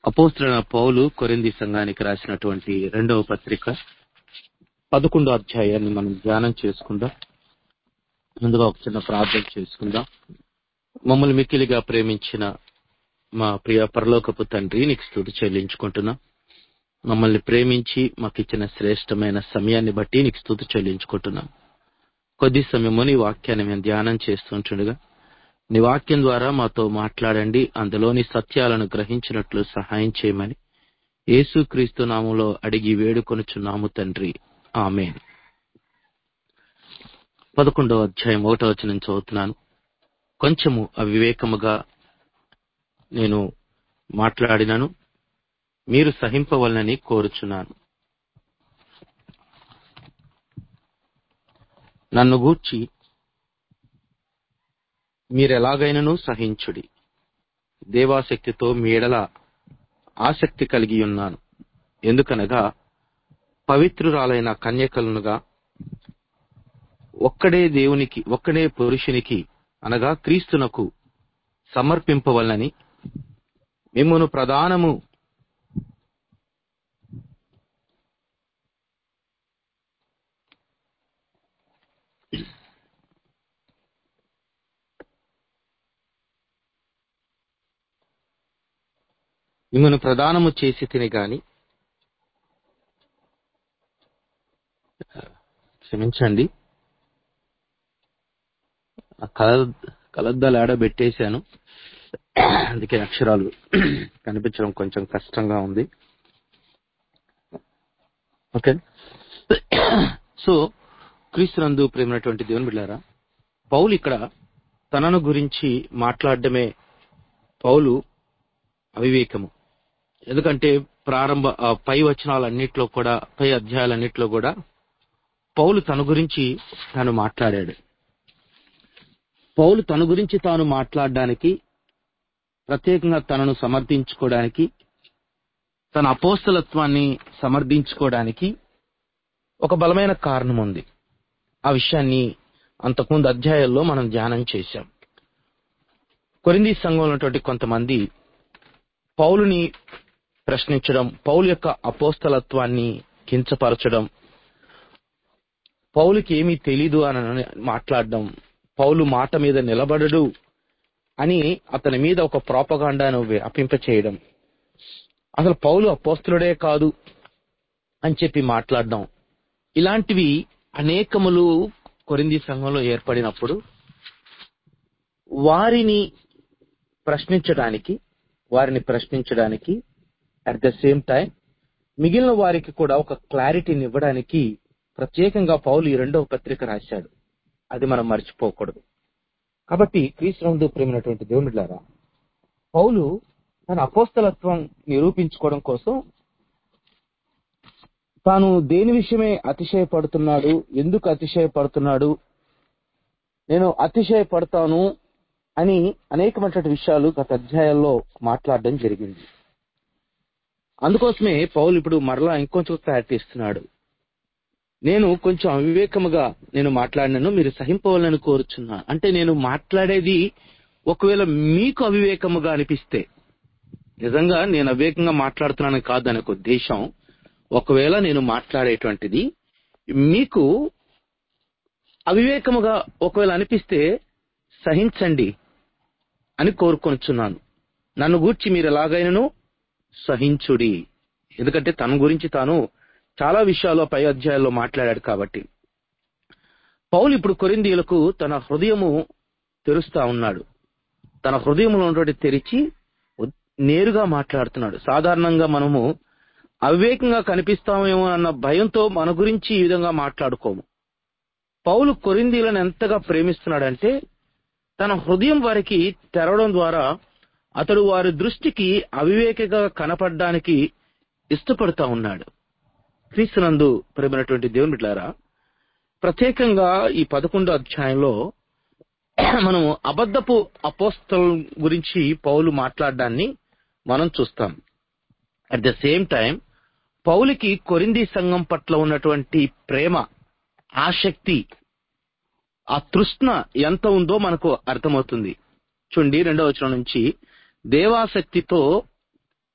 అపోస్తులైన పౌలు కొరింది సంఘానికి రాసినటువంటి రెండవ పత్రిక పదకొండో అధ్యాయాన్ని మనం ధ్యానం చేసుకుందాం ముందుగా ఒక చిన్న ప్రార్థన చేసుకుందాం మమ్మల్ని మిక్కిలిగా ప్రేమించిన మా ప్రియ పరలోకపు తండ్రి నీకు స్థుతి చెల్లించుకుంటున్నా మమ్మల్ని ప్రేమించి మాకు ఇచ్చిన శ్రేష్టమైన సమయాన్ని బట్టి నీకు స్థుతి చెల్లించుకుంటున్నాం కొద్ది సమయము నీ వాక్యాన్ని మేము ధ్యానం చేస్తుంటుండగా నీ వాక్యం ద్వారా మాతో మాట్లాడండి అందులోని సత్యాలను గ్రహించినట్లు సహాయం చేయమని యేసుక్రీస్తు నామంలో అడిగి వేడుకొనుచున్నాము తండ్రి ఆమె పదకొండవ అధ్యాయం ఒకటో వచనం చదువుతున్నాను కొంచెము అవివేకముగా నేను మాట్లాడినను మీరు సహింపవలనని కోరుచున్నాను నన్ను గూర్చి మీరెలాగైనను సహించుడి దేవాశక్తితో మీ ఎడల ఆసక్తి కలిగి ఉన్నాను ఎందుకనగా పవిత్రురాలైన కన్యకలనుగా ఒక్కడే దేవునికి ఒక్కడే పురుషునికి అనగా క్రీస్తునకు సమర్పింపవలనని మిమ్మను ప్రధానము మిమ్మను ప్రదానము చేసి తిని గాని క్షమించండి ఆ కల కలద్దాలు ఆడ పెట్టేశాను అందుకే అక్షరాలు కనిపించడం కొంచెం కష్టంగా ఉంది ఓకే సో క్రీస్తునందు ప్రేమైనటువంటి దేవుని బిడ్డారా పౌలు ఇక్కడ తనను గురించి మాట్లాడడమే పౌలు అవివేకము ఎందుకంటే ప్రారంభ ఆ పై వచనాలన్నిట్లో కూడా పై అధ్యాయాలన్నిట్లో కూడా పౌలు తన గురించి తాను మాట్లాడాడు పౌలు తన గురించి తాను మాట్లాడడానికి ప్రత్యేకంగా తనను సమర్థించుకోవడానికి తన అపోస్తలత్వాన్ని సమర్థించుకోవడానికి ఒక బలమైన కారణం ఉంది ఆ విషయాన్ని అంతకుముందు అధ్యాయాల్లో మనం ధ్యానం చేశాం కొరింది సంఘంలో ఉన్నటువంటి కొంతమంది పౌలుని ప్రశ్నించడం పౌలు యొక్క అపోస్తలత్వాన్ని కించపరచడం పౌలుకి ఏమీ తెలీదు అని మాట్లాడడం పౌలు మాట మీద నిలబడడు అని అతని మీద ఒక ప్రోపగాండాను వ్యాపింపచేయడం అసలు పౌలు అపోస్తులుడే కాదు అని చెప్పి మాట్లాడడం ఇలాంటివి అనేకములు కొరింది సంఘంలో ఏర్పడినప్పుడు వారిని ప్రశ్నించడానికి వారిని ప్రశ్నించడానికి అట్ ద సేమ్ టైం మిగిలిన వారికి కూడా ఒక క్లారిటీని ఇవ్వడానికి ప్రత్యేకంగా పౌలు ఈ రెండవ పత్రిక రాశాడు అది మనం మర్చిపోకూడదు కాబట్టి క్రీస్తునందు ప్రేమైనటువంటి దేవునిలారా పౌలు తన అపోస్తలత్వం నిరూపించుకోవడం కోసం తాను దేని విషయమే అతిశయపడుతున్నాడు ఎందుకు అతిశయపడుతున్నాడు నేను అతిశయపడతాను అని అనేకమైనటువంటి విషయాలు గత అధ్యాయాల్లో మాట్లాడడం జరిగింది అందుకోసమే పౌలు ఇప్పుడు మరలా ఇంకొంచెం క్లారిటీ ఇస్తున్నాడు నేను కొంచెం అవివేకముగా నేను మాట్లాడినాను మీరు సహింపవాలని కోరుచున్నా అంటే నేను మాట్లాడేది ఒకవేళ మీకు అవివేకముగా అనిపిస్తే నిజంగా నేను అవివేకంగా మాట్లాడుతున్నాను కాదు అనే ఉద్దేశం ఒకవేళ నేను మాట్లాడేటువంటిది మీకు అవివేకముగా ఒకవేళ అనిపిస్తే సహించండి అని కోరుకొనుచున్నాను నన్ను గూర్చి మీరు ఎలాగైనాను సహించుడి ఎందుకంటే తన గురించి తాను చాలా విషయాల్లో పై అధ్యాయాల్లో మాట్లాడాడు కాబట్టి పౌలు ఇప్పుడు కొరిందీలకు తన హృదయము తెరుస్తా ఉన్నాడు తన హృదయంలో ఉన్నటువంటి తెరిచి నేరుగా మాట్లాడుతున్నాడు సాధారణంగా మనము అవివేకంగా కనిపిస్తామేమో అన్న భయంతో మన గురించి ఈ విధంగా మాట్లాడుకోము పౌలు కొరిందీలను ఎంతగా ప్రేమిస్తున్నాడంటే తన హృదయం వారికి తెరవడం ద్వారా అతడు వారి దృష్టికి అవివేకగా కనపడడానికి ఇష్టపడుతా ఉన్నాడు క్రీస్తునందు ప్రేమైనటువంటి దేవుని బిడ్డారా ప్రత్యేకంగా ఈ పదకొండో అధ్యాయంలో మనం అబద్ధపు అపోస్తల గురించి పౌలు మాట్లాడడాన్ని మనం చూస్తాం అట్ ద సేమ్ టైం పౌలికి కొరింది సంఘం పట్ల ఉన్నటువంటి ప్రేమ ఆసక్తి ఆ తృష్ణ ఎంత ఉందో మనకు అర్థమవుతుంది చూడండి రెండవ వచనం నుంచి దేవాసక్తితో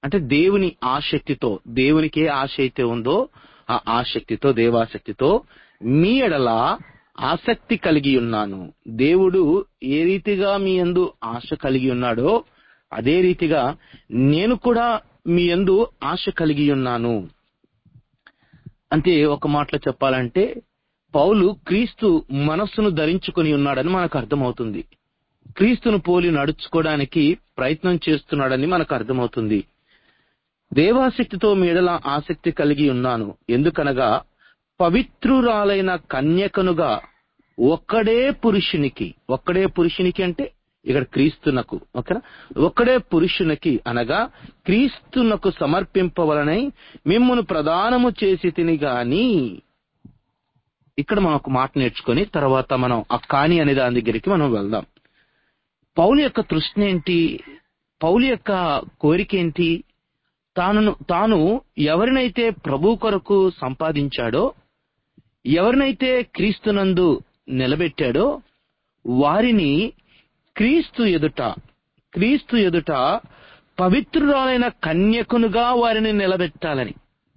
అంటే దేవుని ఆసక్తితో దేవునికి ఏ ఆశ అయితే ఉందో ఆ ఆసక్తితో దేవాసక్తితో మీ ఎడల ఆసక్తి కలిగి ఉన్నాను దేవుడు ఏ రీతిగా మీ యందు ఆశ కలిగి ఉన్నాడో అదే రీతిగా నేను కూడా మీ యందు ఆశ కలిగి ఉన్నాను అంటే ఒక మాటలో చెప్పాలంటే పౌలు క్రీస్తు మనస్సును ధరించుకొని ఉన్నాడని మనకు అర్థమవుతుంది క్రీస్తును పోలి నడుచుకోవడానికి ప్రయత్నం చేస్తున్నాడని మనకు అర్థమవుతుంది దేవాసక్తితో మీడల ఆసక్తి కలిగి ఉన్నాను ఎందుకనగా పవిత్రురాలైన కన్యకనుగా ఒక్కడే పురుషునికి ఒక్కడే పురుషునికి అంటే ఇక్కడ క్రీస్తునకు ఓకేనా ఒక్కడే పురుషునికి అనగా క్రీస్తునకు సమర్పింపవలనై మిమ్మును ప్రదానము చేసి తిని గాని ఇక్కడ మనం ఒక మాట నేర్చుకొని తర్వాత మనం ఆ కాని అనే దాని దగ్గరికి మనం వెళ్దాం పౌలు యొక్క తృష్ణ ఏంటి పౌలు యొక్క కోరిక ఏంటి తాను తాను ఎవరినైతే ప్రభు కొరకు సంపాదించాడో ఎవరినైతే క్రీస్తునందు నిలబెట్టాడో వారిని క్రీస్తు ఎదుట క్రీస్తు ఎదుట పవిత్రురాలైన కన్యకునుగా వారిని నిలబెట్టాలని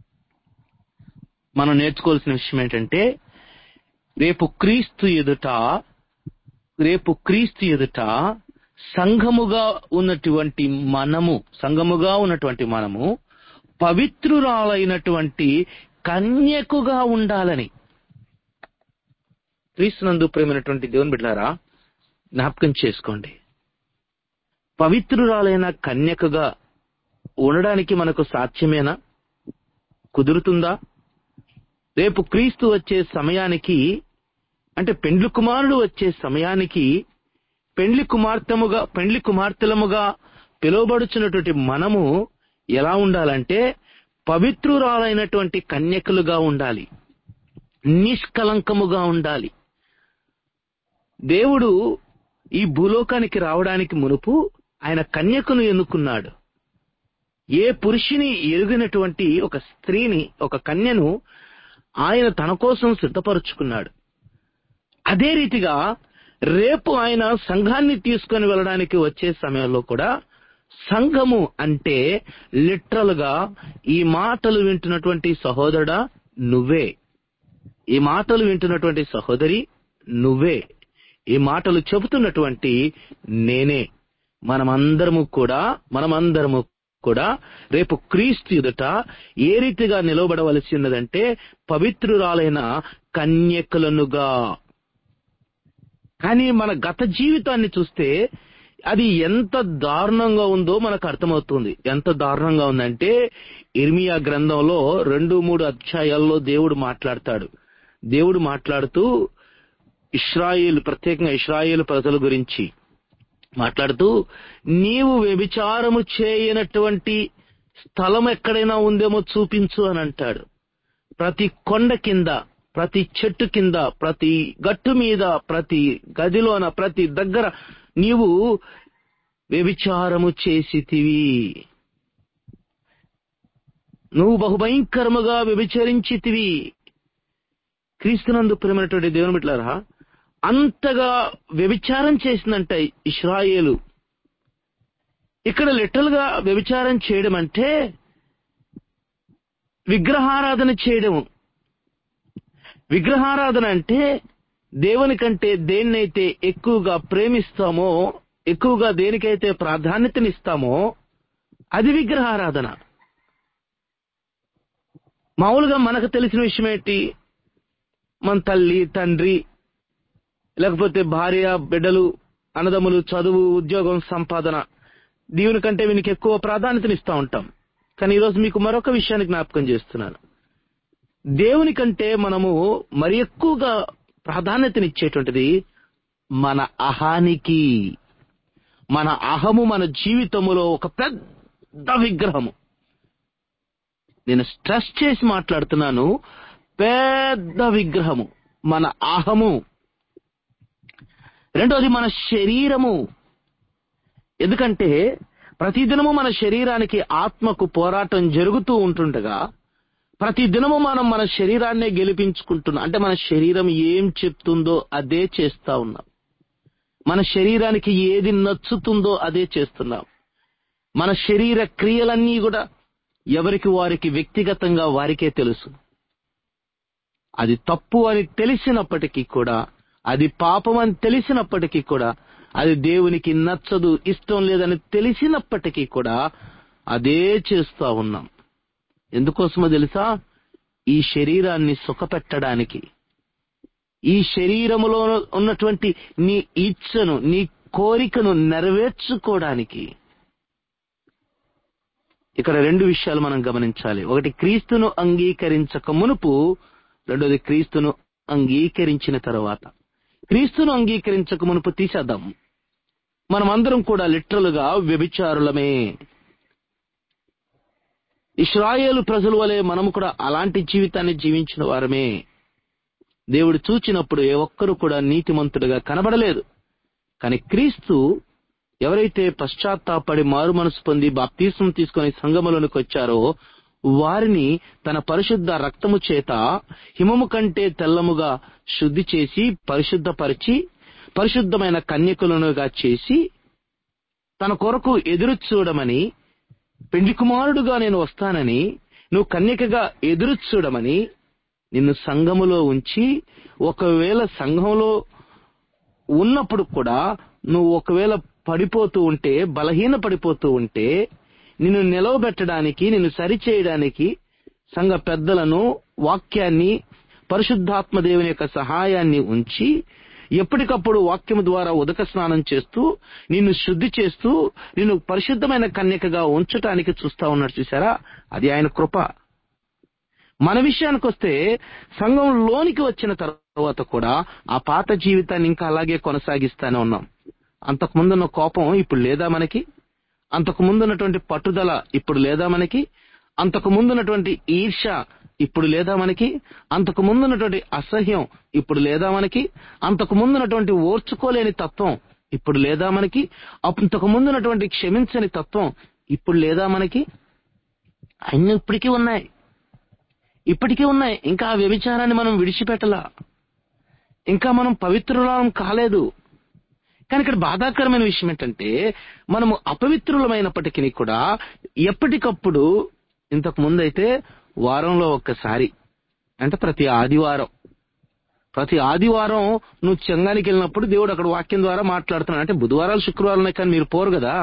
మనం నేర్చుకోవాల్సిన విషయం ఏంటంటే రేపు క్రీస్తు ఎదుట రేపు క్రీస్తు ఎదుట సంఘముగా ఉన్నటువంటి మనము సంఘముగా ఉన్నటువంటి మనము పవిత్రురాలైనటువంటి కన్యకుగా ఉండాలని క్రీస్తునందు ప్రేమైనటువంటి దేవుని బిడ్డారా జ్ఞాపకం చేసుకోండి పవిత్రురాలైన కన్యకగా ఉండడానికి మనకు సాధ్యమేనా కుదురుతుందా రేపు క్రీస్తు వచ్చే సమయానికి అంటే పెండ్లి కుమారుడు వచ్చే సమయానికి పెండ్లి కుమార్తెముగా పెండ్లి కుమార్తెలముగా పిలువబడుచున్నటువంటి మనము ఎలా ఉండాలంటే పవిత్రురాలైనటువంటి కన్యకలుగా ఉండాలి నిష్కలంకముగా ఉండాలి దేవుడు ఈ భూలోకానికి రావడానికి మునుపు ఆయన కన్యకను ఎన్నుకున్నాడు ఏ పురుషుని ఎరుగినటువంటి ఒక స్త్రీని ఒక కన్యను ఆయన తన కోసం సిద్ధపరుచుకున్నాడు అదే రీతిగా రేపు ఆయన సంఘాన్ని తీసుకొని వెళ్ళడానికి వచ్చే సమయంలో కూడా సంఘము అంటే లిటరల్ గా ఈ మాటలు వింటున్నటువంటి సహోదరుడా నువ్వే ఈ మాటలు వింటున్నటువంటి సహోదరి నువ్వే ఈ మాటలు చెబుతున్నటువంటి నేనే మనమందరము కూడా మనమందరము కూడా రేపు క్రీస్తు ఎదుట ఏ రీతిగా నిలవబడవలసి ఉన్నదంటే పవిత్రురాలైన కన్యకలనుగా కానీ మన గత జీవితాన్ని చూస్తే అది ఎంత దారుణంగా ఉందో మనకు అర్థమవుతుంది ఎంత దారుణంగా ఉందంటే ఇర్మియా గ్రంథంలో రెండు మూడు అధ్యాయాల్లో దేవుడు మాట్లాడతాడు దేవుడు మాట్లాడుతూ ఇస్రాయేల్ ప్రత్యేకంగా ఇస్రాయేల్ ప్రజల గురించి మాట్లాడుతూ నీవు వ్యభిచారము చేయనటువంటి స్థలం ఎక్కడైనా ఉందేమో చూపించు అని అంటాడు ప్రతి కొండ కింద ప్రతి చెట్టు కింద ప్రతి గట్టు మీద ప్రతి గదిలోన ప్రతి దగ్గర నీవు వ్యభిచారము చేసితివి నువ్వు బహుభయంకరముగా వ్యభిచరించితివి క్రీస్తునందు ప్రేమైనటువంటి దేవుని బిడ్డలారా అంతగా వ్యభిచారం చేసిందంట ఇస్రాయేలు ఇక్కడ లిటరల్ గా వ్యభిచారం చేయడం అంటే విగ్రహారాధన చేయడము విగ్రహారాధన అంటే దేవుని కంటే దేన్నైతే ఎక్కువగా ప్రేమిస్తామో ఎక్కువగా దేనికైతే ప్రాధాన్యతనిస్తామో అది విగ్రహారాధన మామూలుగా మనకు తెలిసిన విషయం ఏంటి మన తల్లి తండ్రి లేకపోతే భార్య బిడ్డలు అన్నదమ్ములు చదువు ఉద్యోగం సంపాదన దీవుని కంటే వీనికి ఎక్కువ ప్రాధాన్యతనిస్తూ ఉంటాం కానీ ఈరోజు మీకు మరొక విషయాన్ని జ్ఞాపకం చేస్తున్నాను దేవుని కంటే మనము మరి ఎక్కువగా ప్రాధాన్యతనిచ్చేటువంటిది మన అహానికి మన అహము మన జీవితములో ఒక పెద్ద విగ్రహము నేను స్ట్రెస్ చేసి మాట్లాడుతున్నాను పెద్ద విగ్రహము మన అహము రెండోది మన శరీరము ఎందుకంటే ప్రతిదినము మన శరీరానికి ఆత్మకు పోరాటం జరుగుతూ ఉంటుండగా ప్రతి దినము మనం మన శరీరాన్నే గెలిపించుకుంటున్నాం అంటే మన శరీరం ఏం చెప్తుందో అదే చేస్తా ఉన్నాం మన శరీరానికి ఏది నచ్చుతుందో అదే చేస్తున్నాం మన శరీర క్రియలన్నీ కూడా ఎవరికి వారికి వ్యక్తిగతంగా వారికే తెలుసు అది తప్పు అని తెలిసినప్పటికీ కూడా అది పాపం అని తెలిసినప్పటికీ కూడా అది దేవునికి నచ్చదు ఇష్టం లేదని తెలిసినప్పటికీ కూడా అదే చేస్తా ఉన్నాం ఎందుకోసమో తెలుసా ఈ శరీరాన్ని సుఖపెట్టడానికి ఈ శరీరములో ఉన్నటువంటి నీ ఇచ్చను నీ కోరికను నెరవేర్చుకోవడానికి ఇక్కడ రెండు విషయాలు మనం గమనించాలి ఒకటి క్రీస్తును అంగీకరించక మునుపు రెండోది క్రీస్తును అంగీకరించిన తర్వాత క్రీస్తును అంగీకరించక మునుపు తీసేద్దాం మనమందరం కూడా లిటరల్ గా వ్యభిచారులమే ఇస్రాయేలు ప్రజల వలె మనము కూడా అలాంటి జీవితాన్ని జీవించిన వారమే దేవుడు చూచినప్పుడు ఏ ఒక్కరు కూడా నీతిమంతుడిగా కనబడలేదు కానీ క్రీస్తు ఎవరైతే పశ్చాత్తాపడి మారు మనసు పొంది బాప్తీసం తీసుకొని సంగములోనికి వచ్చారో వారిని తన పరిశుద్ధ రక్తము చేత హిమము కంటే తెల్లముగా శుద్ధి చేసి పరిశుద్ధపరిచి పరిశుద్ధమైన కన్యకులనుగా చేసి తన కొరకు ఎదురు చూడమని పెండ్లి కుమారుడుగా నేను వస్తానని నువ్వు కన్యకగా ఎదురు చూడమని నిన్ను సంఘములో ఉంచి ఒకవేళ సంఘంలో ఉన్నప్పుడు కూడా నువ్వు ఒకవేళ పడిపోతూ ఉంటే బలహీన పడిపోతూ ఉంటే నిన్ను నిలవబెట్టడానికి నిన్ను సరిచేయడానికి సంఘ పెద్దలను వాక్యాన్ని పరిశుద్ధాత్మ దేవుని యొక్క సహాయాన్ని ఉంచి ఎప్పటికప్పుడు వాక్యము ద్వారా ఉదక స్నానం చేస్తూ నిన్ను శుద్ధి చేస్తూ నిన్ను పరిశుద్ధమైన కన్యకగా ఉంచటానికి చూస్తా ఉన్నాడు చూసారా అది ఆయన కృప మన విషయానికి వస్తే సంఘం లోనికి వచ్చిన తర్వాత కూడా ఆ పాత జీవితాన్ని ఇంకా అలాగే కొనసాగిస్తానే ఉన్నాం అంతకు ముందున్న కోపం ఇప్పుడు లేదా మనకి అంతకు ముందున్నటువంటి పట్టుదల ఇప్పుడు లేదా మనకి అంతకు ముందున్నటువంటి ఈర్ష ఇప్పుడు లేదా మనకి అంతకు ముందున్నటువంటి అసహ్యం ఇప్పుడు లేదా మనకి అంతకు ముందున్నటువంటి ఓర్చుకోలేని తత్వం ఇప్పుడు లేదా మనకి అంతకు ముందున్నటువంటి క్షమించని తత్వం ఇప్పుడు లేదా మనకి అన్ని ఇప్పటికీ ఉన్నాయి ఇప్పటికీ ఉన్నాయి ఇంకా ఆ వ్యభిచారాన్ని మనం విడిచిపెట్టలా ఇంకా మనం పవిత్రులం కాలేదు కానీ ఇక్కడ బాధాకరమైన విషయం ఏంటంటే మనము అపవిత్రులమైనప్పటికీ కూడా ఎప్పటికప్పుడు ఇంతకు ముందైతే వారంలో ఒక్కసారి అంటే ప్రతి ఆదివారం ప్రతి ఆదివారం నువ్వు చెంగానికి వెళ్ళినప్పుడు దేవుడు అక్కడ వాక్యం ద్వారా మాట్లాడుతున్నాడు అంటే బుధవారాలు శుక్రవారాలు కానీ మీరు పోరు కదా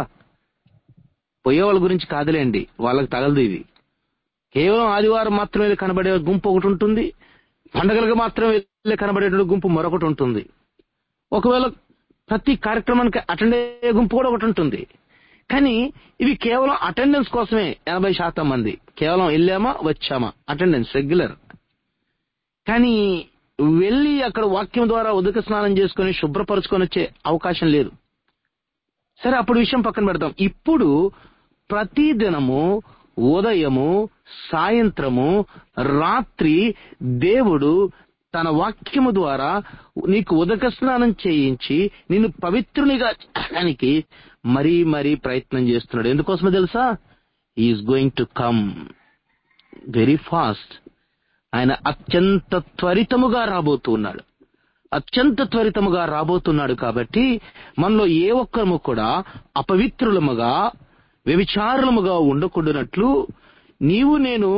పోయే వాళ్ళ గురించి కాదులేండి వాళ్ళకి తగలదు ఇది కేవలం ఆదివారం మాత్రమే కనబడే గుంపు ఒకటి ఉంటుంది పండగలకు మాత్రమే వెళ్ళి కనబడేటువంటి గుంపు మరొకటి ఉంటుంది ఒకవేళ ప్రతి కార్యక్రమానికి అటెండ్ అయ్యే గుంపు కూడా ఒకటి ఉంటుంది కానీ ఇవి కేవలం అటెండెన్స్ కోసమే ఎనభై శాతం మంది కేవలం వెళ్ళామా వచ్చామా అటెండెన్స్ రెగ్యులర్ కానీ వెళ్ళి అక్కడ వాక్యం ద్వారా ఉదక స్నానం చేసుకుని శుభ్రపరచుకొని వచ్చే అవకాశం లేదు సరే అప్పుడు విషయం పక్కన పెడతాం ఇప్పుడు ప్రతి దినము ఉదయము సాయంత్రము రాత్రి దేవుడు తన వాక్యము ద్వారా నీకు ఉదక స్నానం చేయించి నిన్ను పవిత్రునిగా చేయడానికి మరీ మరీ ప్రయత్నం చేస్తున్నాడు ఎందుకోసమో తెలుసా is going to come very fast ఆయన అత్యంత త్వరితముగా రాబోతున్నాడు అత్యంత త్వరితముగా రాబోతున్నాడు కాబట్టి మనలో ఏ ఒక్కరము కూడా అపవిత్రులముగా వ్యభిచారులముగా ఉండకూడనట్లు నీవు నేను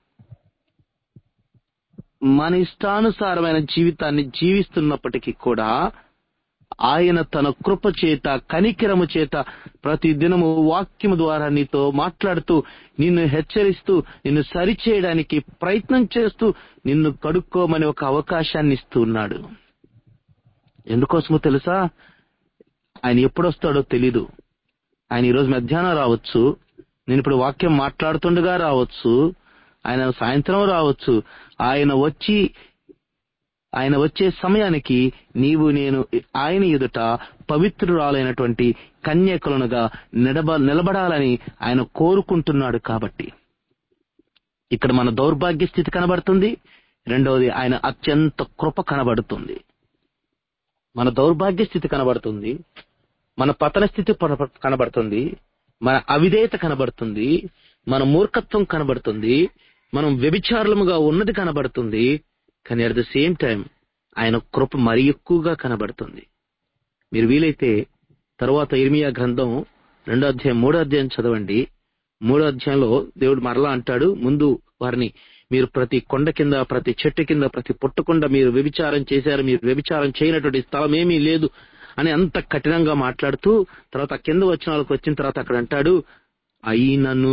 మన ఇష్టానుసారమైన జీవితాన్ని జీవిస్తున్నప్పటికీ కూడా ఆయన తన కృప చేత కనికిరము చేత ప్రతి దినము వాక్యము ద్వారా నీతో మాట్లాడుతూ నిన్ను హెచ్చరిస్తూ నిన్ను సరిచేయడానికి ప్రయత్నం చేస్తూ నిన్ను కడుక్కోమని ఒక అవకాశాన్ని ఇస్తూ ఉన్నాడు ఎందుకోసమో తెలుసా ఆయన ఎప్పుడొస్తాడో తెలీదు ఆయన ఈరోజు మధ్యాహ్నం రావచ్చు నేను ఇప్పుడు వాక్యం మాట్లాడుతుండగా రావచ్చు ఆయన సాయంత్రం రావచ్చు ఆయన వచ్చి ఆయన వచ్చే సమయానికి నీవు నేను ఆయన ఎదుట పవిత్రురాలైనటువంటి కన్యకులనుగా నిలబ నిలబడాలని ఆయన కోరుకుంటున్నాడు కాబట్టి ఇక్కడ మన దౌర్భాగ్య స్థితి కనబడుతుంది రెండవది ఆయన అత్యంత కృప కనబడుతుంది మన దౌర్భాగ్య స్థితి కనబడుతుంది మన పతన స్థితి పన- కనబడుతుంది మన అవిధేయత కనబడుతుంది మన మూర్ఖత్వం కనబడుతుంది మనం వ్యభిచారులముగా ఉన్నది కనబడుతుంది కానీ అట్ ద సేమ్ టైం ఆయన కృప మరి ఎక్కువగా కనబడుతుంది మీరు వీలైతే తరువాత ఇర్మియా గ్రంథం రెండో అధ్యాయం మూడో అధ్యాయం చదవండి మూడో అధ్యాయంలో దేవుడు మరలా అంటాడు ముందు వారిని మీరు ప్రతి కొండ కింద ప్రతి చెట్టు కింద ప్రతి పుట్టకుండా మీరు వ్యభిచారం చేశారు మీరు వ్యభిచారం చేయనటువంటి స్థలం ఏమీ లేదు అని అంత కఠినంగా మాట్లాడుతూ తర్వాత కింద వచ్చిన వాళ్ళకి వచ్చిన తర్వాత అక్కడ అంటాడు అయినను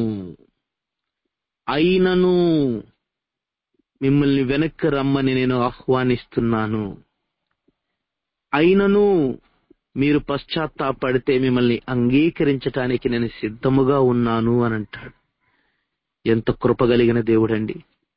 అయినను మిమ్మల్ని వెనక్కి రమ్మని నేను ఆహ్వానిస్తున్నాను అయినను మీరు పశ్చాత్తాపడితే మిమ్మల్ని అంగీకరించటానికి నేను సిద్ధముగా ఉన్నాను అని అంటాడు ఎంత కృప కలిగిన దేవుడండి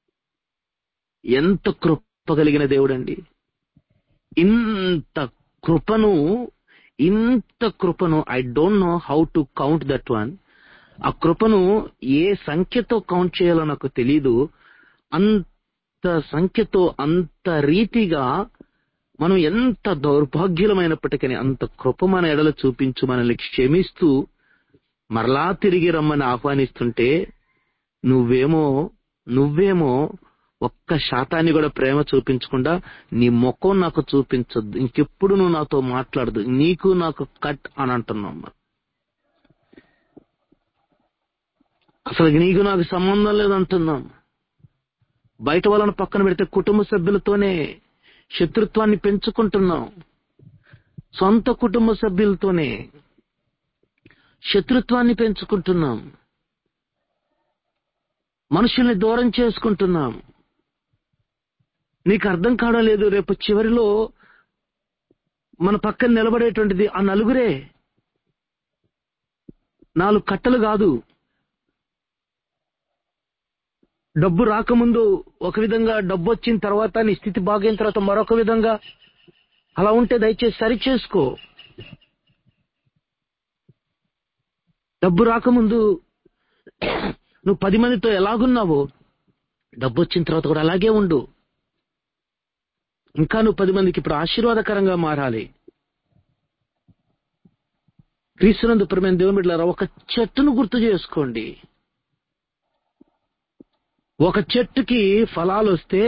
ఎంత కృప కలిగిన దేవుడండి ఇంత కృపను ఇంత కృపను I don't know how to count that one ఆ కృపను ఏ సంఖ్యతో కౌంట్ చేయాలో నాకు తెలీదు అంత సంఖ్యతో అంత రీతిగా మనం ఎంత దౌర్భాగ్యులమైనప్పటికీ అంత కృప మన ఎడల చూపించు మనల్ని క్షమిస్తూ మరలా తిరిగి రమ్మని ఆహ్వానిస్తుంటే నువ్వేమో నువ్వేమో ఒక్క శాతాన్ని కూడా ప్రేమ చూపించకుండా నీ ముఖం నాకు చూపించొద్దు ఇంకెప్పుడు నువ్వు నాతో మాట్లాడదు నీకు నాకు కట్ అని అంటున్నావు మరి. అసలు నీకు నాకు సంబంధం లేదంటున్నాం బయట వాళ్ళని పక్కన పెడితే కుటుంబ సభ్యులతోనే శత్రుత్వాన్ని పెంచుకుంటున్నాం సొంత కుటుంబ సభ్యులతోనే శత్రుత్వాన్ని పెంచుకుంటున్నాం మనుషుల్ని దూరం చేసుకుంటున్నాం నీకు అర్థం కావడం లేదు రేపు చివరిలో మన పక్కన నిలబడేటువంటిది ఆ నలుగురే నాలుగు కట్టలు కాదు డబ్బు రాకముందు ఒక విధంగా డబ్బు వచ్చిన తర్వాత నీ స్థితి బాగైన తర్వాత మరొక విధంగా అలా ఉంటే దయచేసి సరి చేసుకో డబ్బు రాకముందు నువ్వు పది మందితో ఎలాగున్నావో డబ్బు వచ్చిన తర్వాత కూడా అలాగే ఉండు ఇంకా నువ్వు పది మందికి ఇప్పుడు ఆశీర్వాదకరంగా మారాలి క్రీస్తునందు ప్రేమైన దేవుని బిడ్డలారా ఒక చెట్టును గుర్తు చేసుకోండి ఒక చెట్టుకి ఫలాలు వస్తే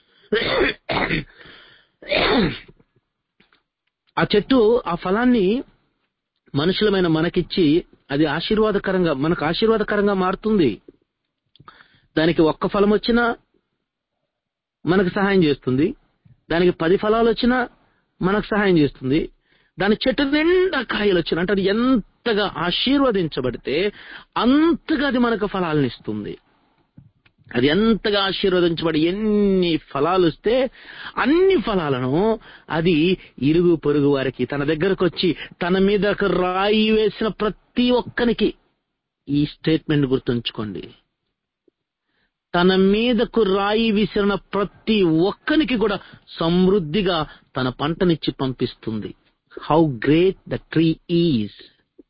ఆ చెట్టు ఆ ఫలాన్ని మనుషులమైన మనకిచ్చి అది ఆశీర్వాదకరంగా మనకు ఆశీర్వాదకరంగా మారుతుంది దానికి ఒక్క ఫలం వచ్చినా మనకు సహాయం చేస్తుంది దానికి పది ఫలాలు వచ్చినా మనకు సహాయం చేస్తుంది దాని చెట్టు నిండా కాయలు వచ్చిన అంటే అది ఎంతగా ఆశీర్వదించబడితే అంతగా అది మనకు ఫలాలను ఇస్తుంది అది ఎంతగా ఆశీర్వదించబడి ఎన్ని ఫలాలు వస్తే అన్ని ఫలాలను అది ఇరుగు పొరుగు వారికి తన దగ్గరకు వచ్చి తన మీద రాయి వేసిన ప్రతి ఒక్కనికి ఈ స్టేట్మెంట్ గుర్తుంచుకోండి తన మీదకు రాయి విసిరిన ప్రతి ఒక్కనికి కూడా సమృద్ధిగా తన పంటనిచ్చి పంపిస్తుంది how great the tree is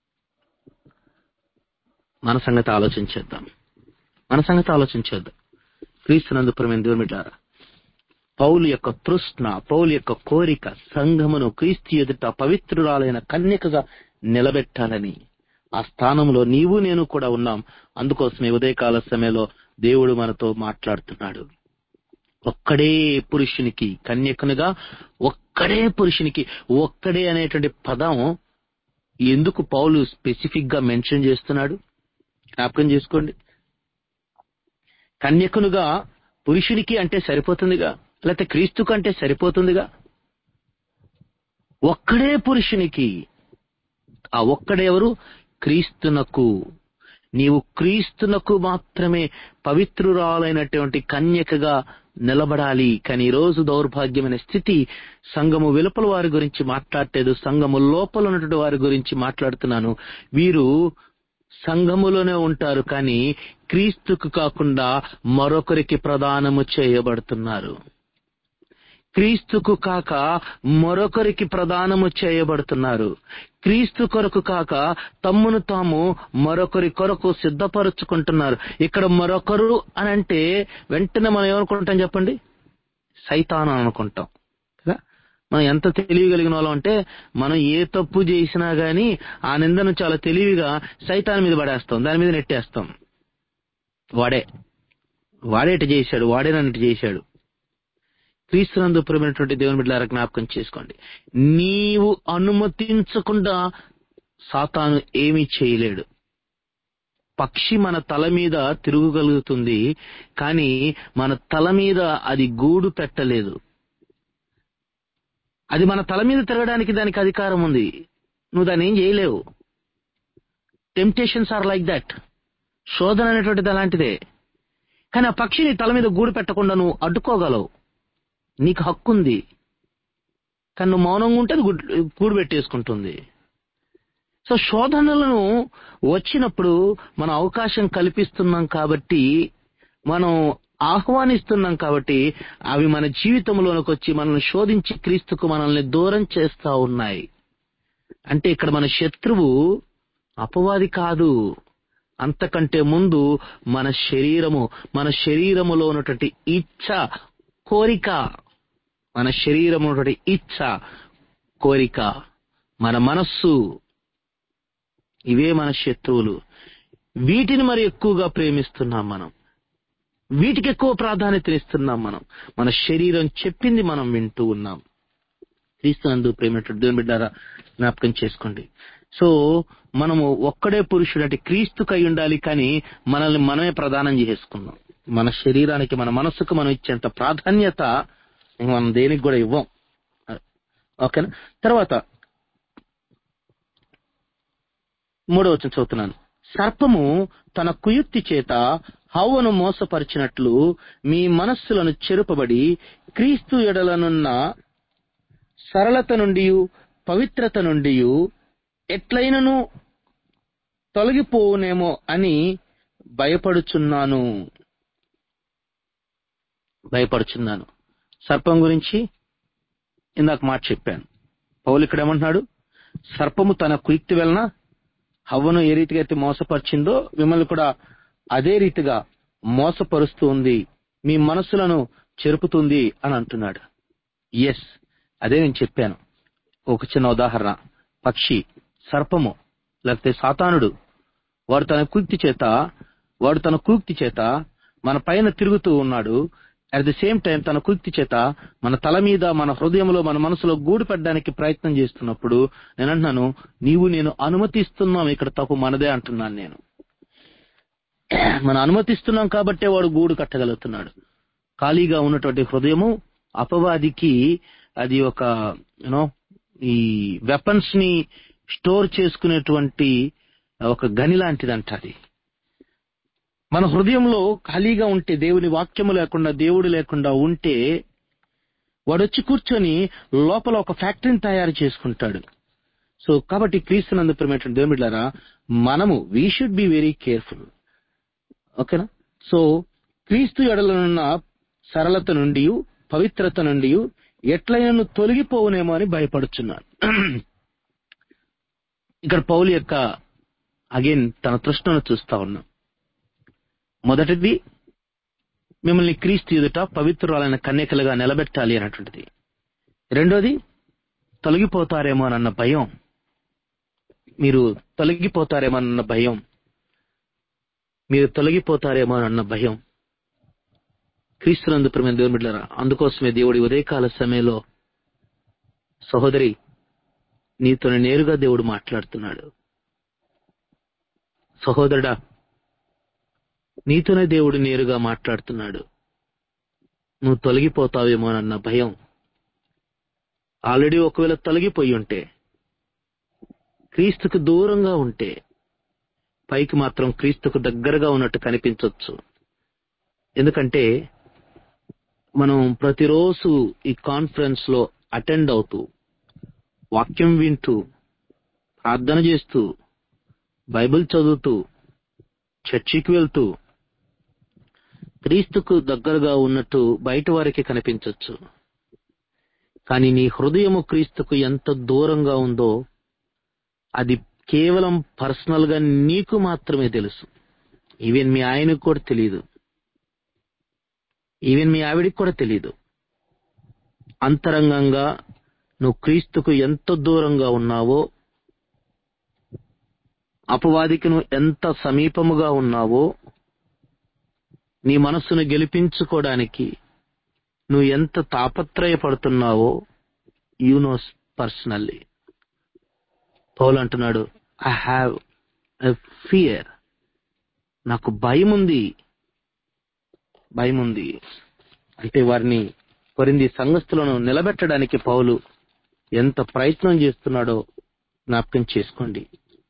మన సంగతి ఆలోచించేద్దాం మన సంగతి ఆలోచించేద్దాం క్రీస్తునందు ప్రేమ దేవుమిటారా పౌలు యొక్క తృష్ణ పౌలు యొక్క కోరిక సంఘమును క్రీస్తు ఎదుట పవిత్రురాలైన కన్యకగా నిలబెట్టాలని ఆ స్థానంలో నీవు నేను కూడా ఉన్నాం అందుకోసమే ఉదయకాల సమయంలో దేవుడు మనతో మాట్లాడుతున్నాడు ఒక్కడే పురుషునికి కన్యకనుగా ఒక్కడే పురుషునికి ఒక్కడే అనేటువంటి పదం ఎందుకు పౌలు స్పెసిఫిక్ గా మెన్షన్ చేస్తున్నాడు జ్ఞాపకం చేసుకోండి కన్యకునుగా పురుషునికి అంటే సరిపోతుందిగా లేకపోతే క్రీస్తుకు అంటే సరిపోతుందిగా ఒక్కడే పురుషునికి ఆ ఒక్కడెవరు క్రీస్తునకు నీవు క్రీస్తునకు మాత్రమే పవిత్రురాలైనటువంటి కన్యకగా నిలబడాలి కానీ ఈ రోజు దౌర్భాగ్యమైన స్థితి సంఘము వెలుపల వారి గురించి మాట్లాడలేదు సంఘము లోపల ఉన్నటువంటి వారి గురించి మాట్లాడుతున్నాను వీరు సంఘములోనే ఉంటారు కానీ క్రీస్తుకు కాకుండా మరొకరికి ప్రదానము చేయబడుతున్నారు క్రీస్తుకు కాక మరొకరికి ప్రదానము చేయబడుతున్నారు క్రీస్తు కొరకు కాక తమ్మును తాము మరొకరి కొరకు సిద్ధపరుచుకుంటున్నారు ఇక్కడ మరొకరు అని అంటే వెంటనే మనం ఏమనుకుంటాం చెప్పండి సైతాను అని అనుకుంటాం కదా మనం ఎంత తెలివి కలిగిన వాళ్ళం అంటే మనం ఏ తప్పు చేసినా గానీ ఆ నిందను చాలా తెలివిగా సైతాన్ మీద పడేస్తాం దాని మీద నెట్టేస్తాం వాడే వాడేట చేశాడు వాడే నన్ను చేశాడు క్రీస్తునందు ప్రేమైనటువంటి దేవుని బిడ్డలారా జ్ఞాపకం చేసుకోండి నీవు అనుమతించకుండా సాతాను ఏమీ చేయలేడు పక్షి మన తల మీద తిరగగలుగుతుంది కానీ మన తల మీద అది గూడు పెట్టలేదు అది మన తల మీద తిరగడానికి దానికి అధికారం ఉంది నువ్వు దాన్ని ఏం చేయలేవు టెంప్టేషన్స్ ఆర్ లైక్ దట్ శోధన అనేటువంటిది అలాంటిదే కానీ ఆ పక్షి నీ తల మీద గూడు పెట్టకుండా నువ్వు అడ్డుకోగలవు నీకు హక్కు ఉంది కానీ నువ్వు మౌనంగా ఉంటే అది గుడ్- గూడు పెట్టేసుకుంటుంది సో శోధనలను వచ్చినప్పుడు మనం అవకాశం కల్పిస్తున్నాం కాబట్టి మనం ఆహ్వానిస్తున్నాం కాబట్టి అవి మన జీవితంలోనికి వచ్చి మనల్ని శోధించి క్రీస్తుకు మనల్ని దూరం చేస్తా ఉన్నాయి అంటే ఇక్కడ మన శత్రువు అపవాది కాదు అంతకంటే ముందు మన శరీరము మన శరీరములో ఉన్నటువంటి ఇచ్ఛ కోరిక మన శరీరము ఉన్నటువంటి ఇచ్ఛ కోరిక మన మనస్సు ఇవే మన శత్రువులు వీటిని మరి ఎక్కువగా ప్రేమిస్తున్నాం మనం వీటికి ఎక్కువ ప్రాధాన్యతనిస్తున్నాం మనం మన శరీరం చెప్పింది మనం వింటూ ఉన్నాం క్రీస్తునందు ప్రేమటువంటి దేవుని బిడ్డారా జ్ఞాపకం చేసుకోండి సో మనము ఒక్కడే పురుషుడు అంటే క్రీస్తుకై ఉండాలి కానీ మనల్ని మనమే ప్రదానం చేసుకున్నాం మన శరీరానికి మన మనస్సుకు మనం ఇచ్చేంత ప్రాధాన్యత ఇంక మనం దేనికి కూడా ఇవ్వం ఓకేనా తర్వాత మూడో వచ్చిన చదువుతున్నాను సర్పము తన కుయుక్తి చేత హవ్వను మోసపరిచినట్లు మీ మనస్సులను చెరుపబడి క్రీస్తు ఎడలనున్న సరళత నుండి పవిత్రత నుండి ఎట్లయినను తొలగిపోవునేమో అని భయపడుచున్నాను భయపడుచున్నాను సర్పం గురించి ఇందాక మాట చెప్పాను పౌలు ఇక్కడ ఏమంటున్నాడు సర్పము తన కుయుక్తి వలన హవ్వను ఏ రీతిగా అయితే మోసపరిచిందో మిమ్మల్ని కూడా అదే రీతిగా మోసపరుస్తూ ఉంది మీ మనసులను చెరుపుతుంది అని అంటున్నాడు ఎస్ అదే నేను చెప్పాను ఒక చిన్న ఉదాహరణ పక్షి సర్పము లేకపోతే సాతానుడు వాడు తన కుక్తి చేత వాడు తన కుక్తి చేత మన పైన తిరుగుతూ ఉన్నాడు అట్ ది సేమ్ టైం తన కుక్తి చేత మన తల మీద మన హృదయంలో మన మనసులో గూడు పెట్టడానికి ప్రయత్నం చేస్తున్నప్పుడు నేను అంటున్నాను నీవు నేను అనుమతిస్తున్నాం ఇక్కడ తప్పు మనదే అంటున్నాను నేను మనం అనుమతిస్తున్నాం కాబట్టే వాడు గూడు కట్టగలుగుతున్నాడు ఖాళీగా ఉన్నటువంటి హృదయము అపవాదికి అది ఒక యూనో ఈ వెపన్స్ ని స్టోర్ చేసుకునేటువంటి ఒక గని లాంటిదంట అది మన హృదయంలో ఖాళీగా ఉంటే దేవుని వాక్యము లేకుండా దేవుడు లేకుండా ఉంటే వాడు వచ్చి కూర్చొని లోపల ఒక ఫ్యాక్టరీని తయారు చేసుకుంటాడు సో కాబట్టి క్రీస్తునందు ప్రేమటువంటి దేవుడిలారా మనము we should be very careful ఓకేనా సో క్రీస్తు ఎడలనున్న సరళత నుండి పవిత్రత నుండి ఎట్లయినను తొలగిపోవునేమో అని భయపడుచున్నాను ఇక్కడ పౌలు యొక్క అగైన్ తన తృష్ణను చూస్తా ఉన్నాం మొదటిది మిమ్మల్ని క్రీస్తు ఎదుట పవిత్రురాలైన కన్యకలుగా నిలబెట్టాలి అన్నటువంటిది రెండోది తొలగిపోతారేమో అన్న భయం మీరు తొలగిపోతారేమో అన్న భయం మీరు తొలగిపోతారేమో అన్న భయం క్రీస్తునందు ప్రేమ దేవుని బిడ్డలారా అందుకోసమే దేవుడి ఉదయకాల సమయంలో సహోదరి నీతో నేరుగా దేవుడు మాట్లాడుతున్నాడు సహోదరుడా నీతోనే దేవుడు నేరుగా మాట్లాడుతున్నాడు నువ్వు తొలగిపోతావేమో అన్న భయం ఆల్రెడీ ఒకవేళ తొలగిపోయి ఉంటే క్రీస్తుకు దూరంగా ఉంటే పైకి మాత్రం క్రీస్తుకు దగ్గరగా ఉన్నట్టు కనిపించవచ్చు ఎందుకంటే మనం ప్రతిరోజు ఈ కాన్ఫరెన్స్ లో అటెండ్ అవుతూ వాక్యం వింటూ ప్రార్థన చేస్తూ బైబిల్ చదువుతూ చర్చికి వెళ్తూ క్రీస్తుకు దగ్గరగా ఉన్నట్టు బయట వారికి కనిపించవచ్చు కానీ నీ హృదయము క్రీస్తుకు ఎంత దూరంగా ఉందో అది కేవలం పర్సనల్ గా నీకు మాత్రమే తెలుసు ఈవెన్ మీ ఆయనకు కూడా తెలియదు ఈవెన్ మీ ఆవిడికి కూడా తెలియదు అంతరంగంగా నువ్వు క్రీస్తుకు ఎంత దూరంగా ఉన్నావో అపవాదికి నువ్వు ఎంత సమీపముగా ఉన్నావో నీ మనస్సును గెలిపించుకోవడానికి నువ్వు ఎంత తాపత్రయపడుతున్నావో యు నోస్ పర్సనల్లీ పౌలు అంటున్నాడు ఐ హ్యావ్ ఎ ఫియర్ నాకు భయం ఉంది భయం ఉంది అంటే వారిని కొరింది సంఘస్థులను నిలబెట్టడానికి పౌలు ఎంత ప్రయత్నం చేస్తున్నాడో జ్ఞాపకం చేసుకోండి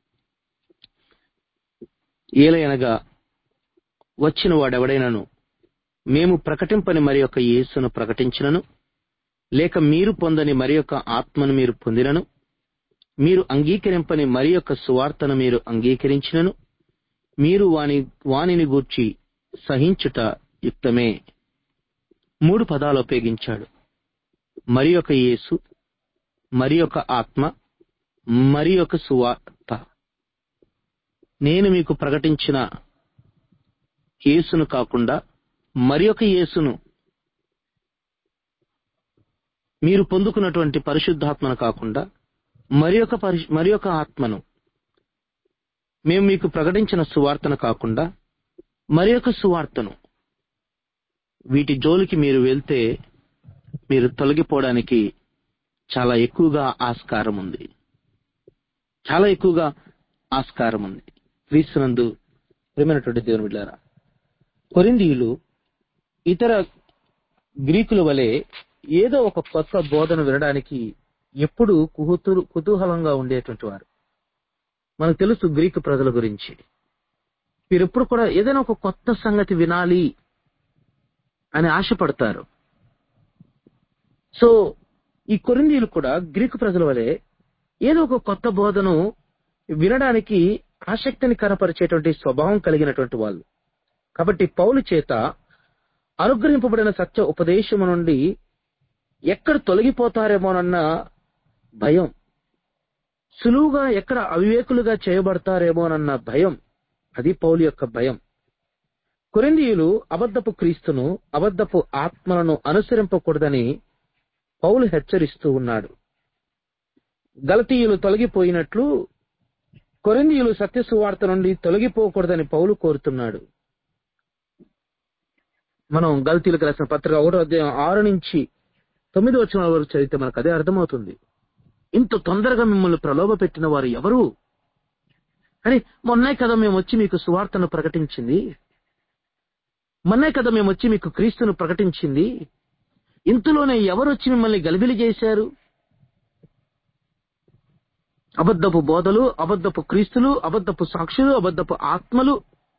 ఏలయనగా వచ్చిన వాడెవడైనను మేము ప్రకటింపని మరి యొక్క యేసును ప్రకటించినను లేక మీరు పొందని మరి యొక్క ఆత్మను మీరు పొందినను మీరు అంగీకరింపని మరి యొక్క సువార్తను మీరు అంగీకరించినను మీరు వాని వానిని గూర్చి సహించుట యుక్తమే మూడు పదాలు ఉపయోగించాడు మరి ఒక యేసు మరి ఒక ఆత్మ మరి ఒక సువార్త నేను మీకు ప్రకటించిన యేసును కాకుండా మరి ఒక యేసును మీరు పొందుకున్నటువంటి పరిశుద్ధాత్మను కాకుండా మరి ఒక పరిశు మరి ఒక ఆత్మను మేము మీకు ప్రకటించిన సువార్తను కాకుండా మరి ఒక సువార్తను వీటి జోలికి మీరు వెళ్తే మీరు తొలగిపోవడానికి చాలా ఎక్కువగా ఆస్కారం ఉంది చాలా ఎక్కువగా ఆస్కారం ఉంది క్రీస్తునందు ప్రేమైనటువంటి దేవుని బిడ్డారా కొరిందీయులు ఇతర గ్రీకుల వలె ఏదో ఒక కొత్త బోధన వినడానికి ఎప్పుడు కుహుతు కుతూహలంగా ఉండేటువంటి వారు మనకు తెలుసు గ్రీకు ప్రజల గురించి వీరెప్పుడు కూడా ఏదైనా ఒక కొత్త సంగతి వినాలి అని ఆశపడతారు సో ఈ కొరిందీలు కూడా గ్రీకు ప్రజల వలె ఏదో ఒక కొత్త బోధను వినడానికి ఆసక్తిని కనపరిచేటువంటి స్వభావం కలిగినటువంటి వాళ్ళు కాబట్టి పౌలు చేత అనుగ్రహింపబడిన సత్య ఉపదేశము నుండి ఎక్కడ తొలగిపోతారేమోనన్న భయం సులువుగా ఎక్కడ అవివేకులుగా చేయబడతారేమోనన్న భయం అది పౌలు యొక్క భయం కొరిందీయులు అబద్ధపు క్రీస్తును అబద్ధపు ఆత్మలను అనుసరింపకూడదని పౌలు హెచ్చరిస్తూ ఉన్నాడు గలతీయులు తొలగిపోయినట్లు కొరిందీయులు సత్య సువార్త నుండి తొలగిపోకూడదని పౌలు కోరుతున్నాడు మనం గల్తీలకు రాసిన పత్రిక ఒకటో అధ్యాయం ఆరు నుంచి తొమ్మిది వచ్చిన వరకు చదివితే మనకు అదే అర్థమవుతుంది ఇంత తొందరగా మిమ్మల్ని ప్రలోభ పెట్టిన వారు ఎవరు అని మొన్నే కదా మేము వచ్చి మీకు సువార్తను ప్రకటించింది మొన్నే కదా మేము వచ్చి మీకు క్రీస్తును ప్రకటించింది ఇంతలోనే ఎవరు వచ్చి మిమ్మల్ని గలిబిలి చేశారు అబద్ధపు బోధలు అబద్ధపు క్రీస్తులు అబద్ధపు సాక్షులు అబద్ధపు ఆత్మలు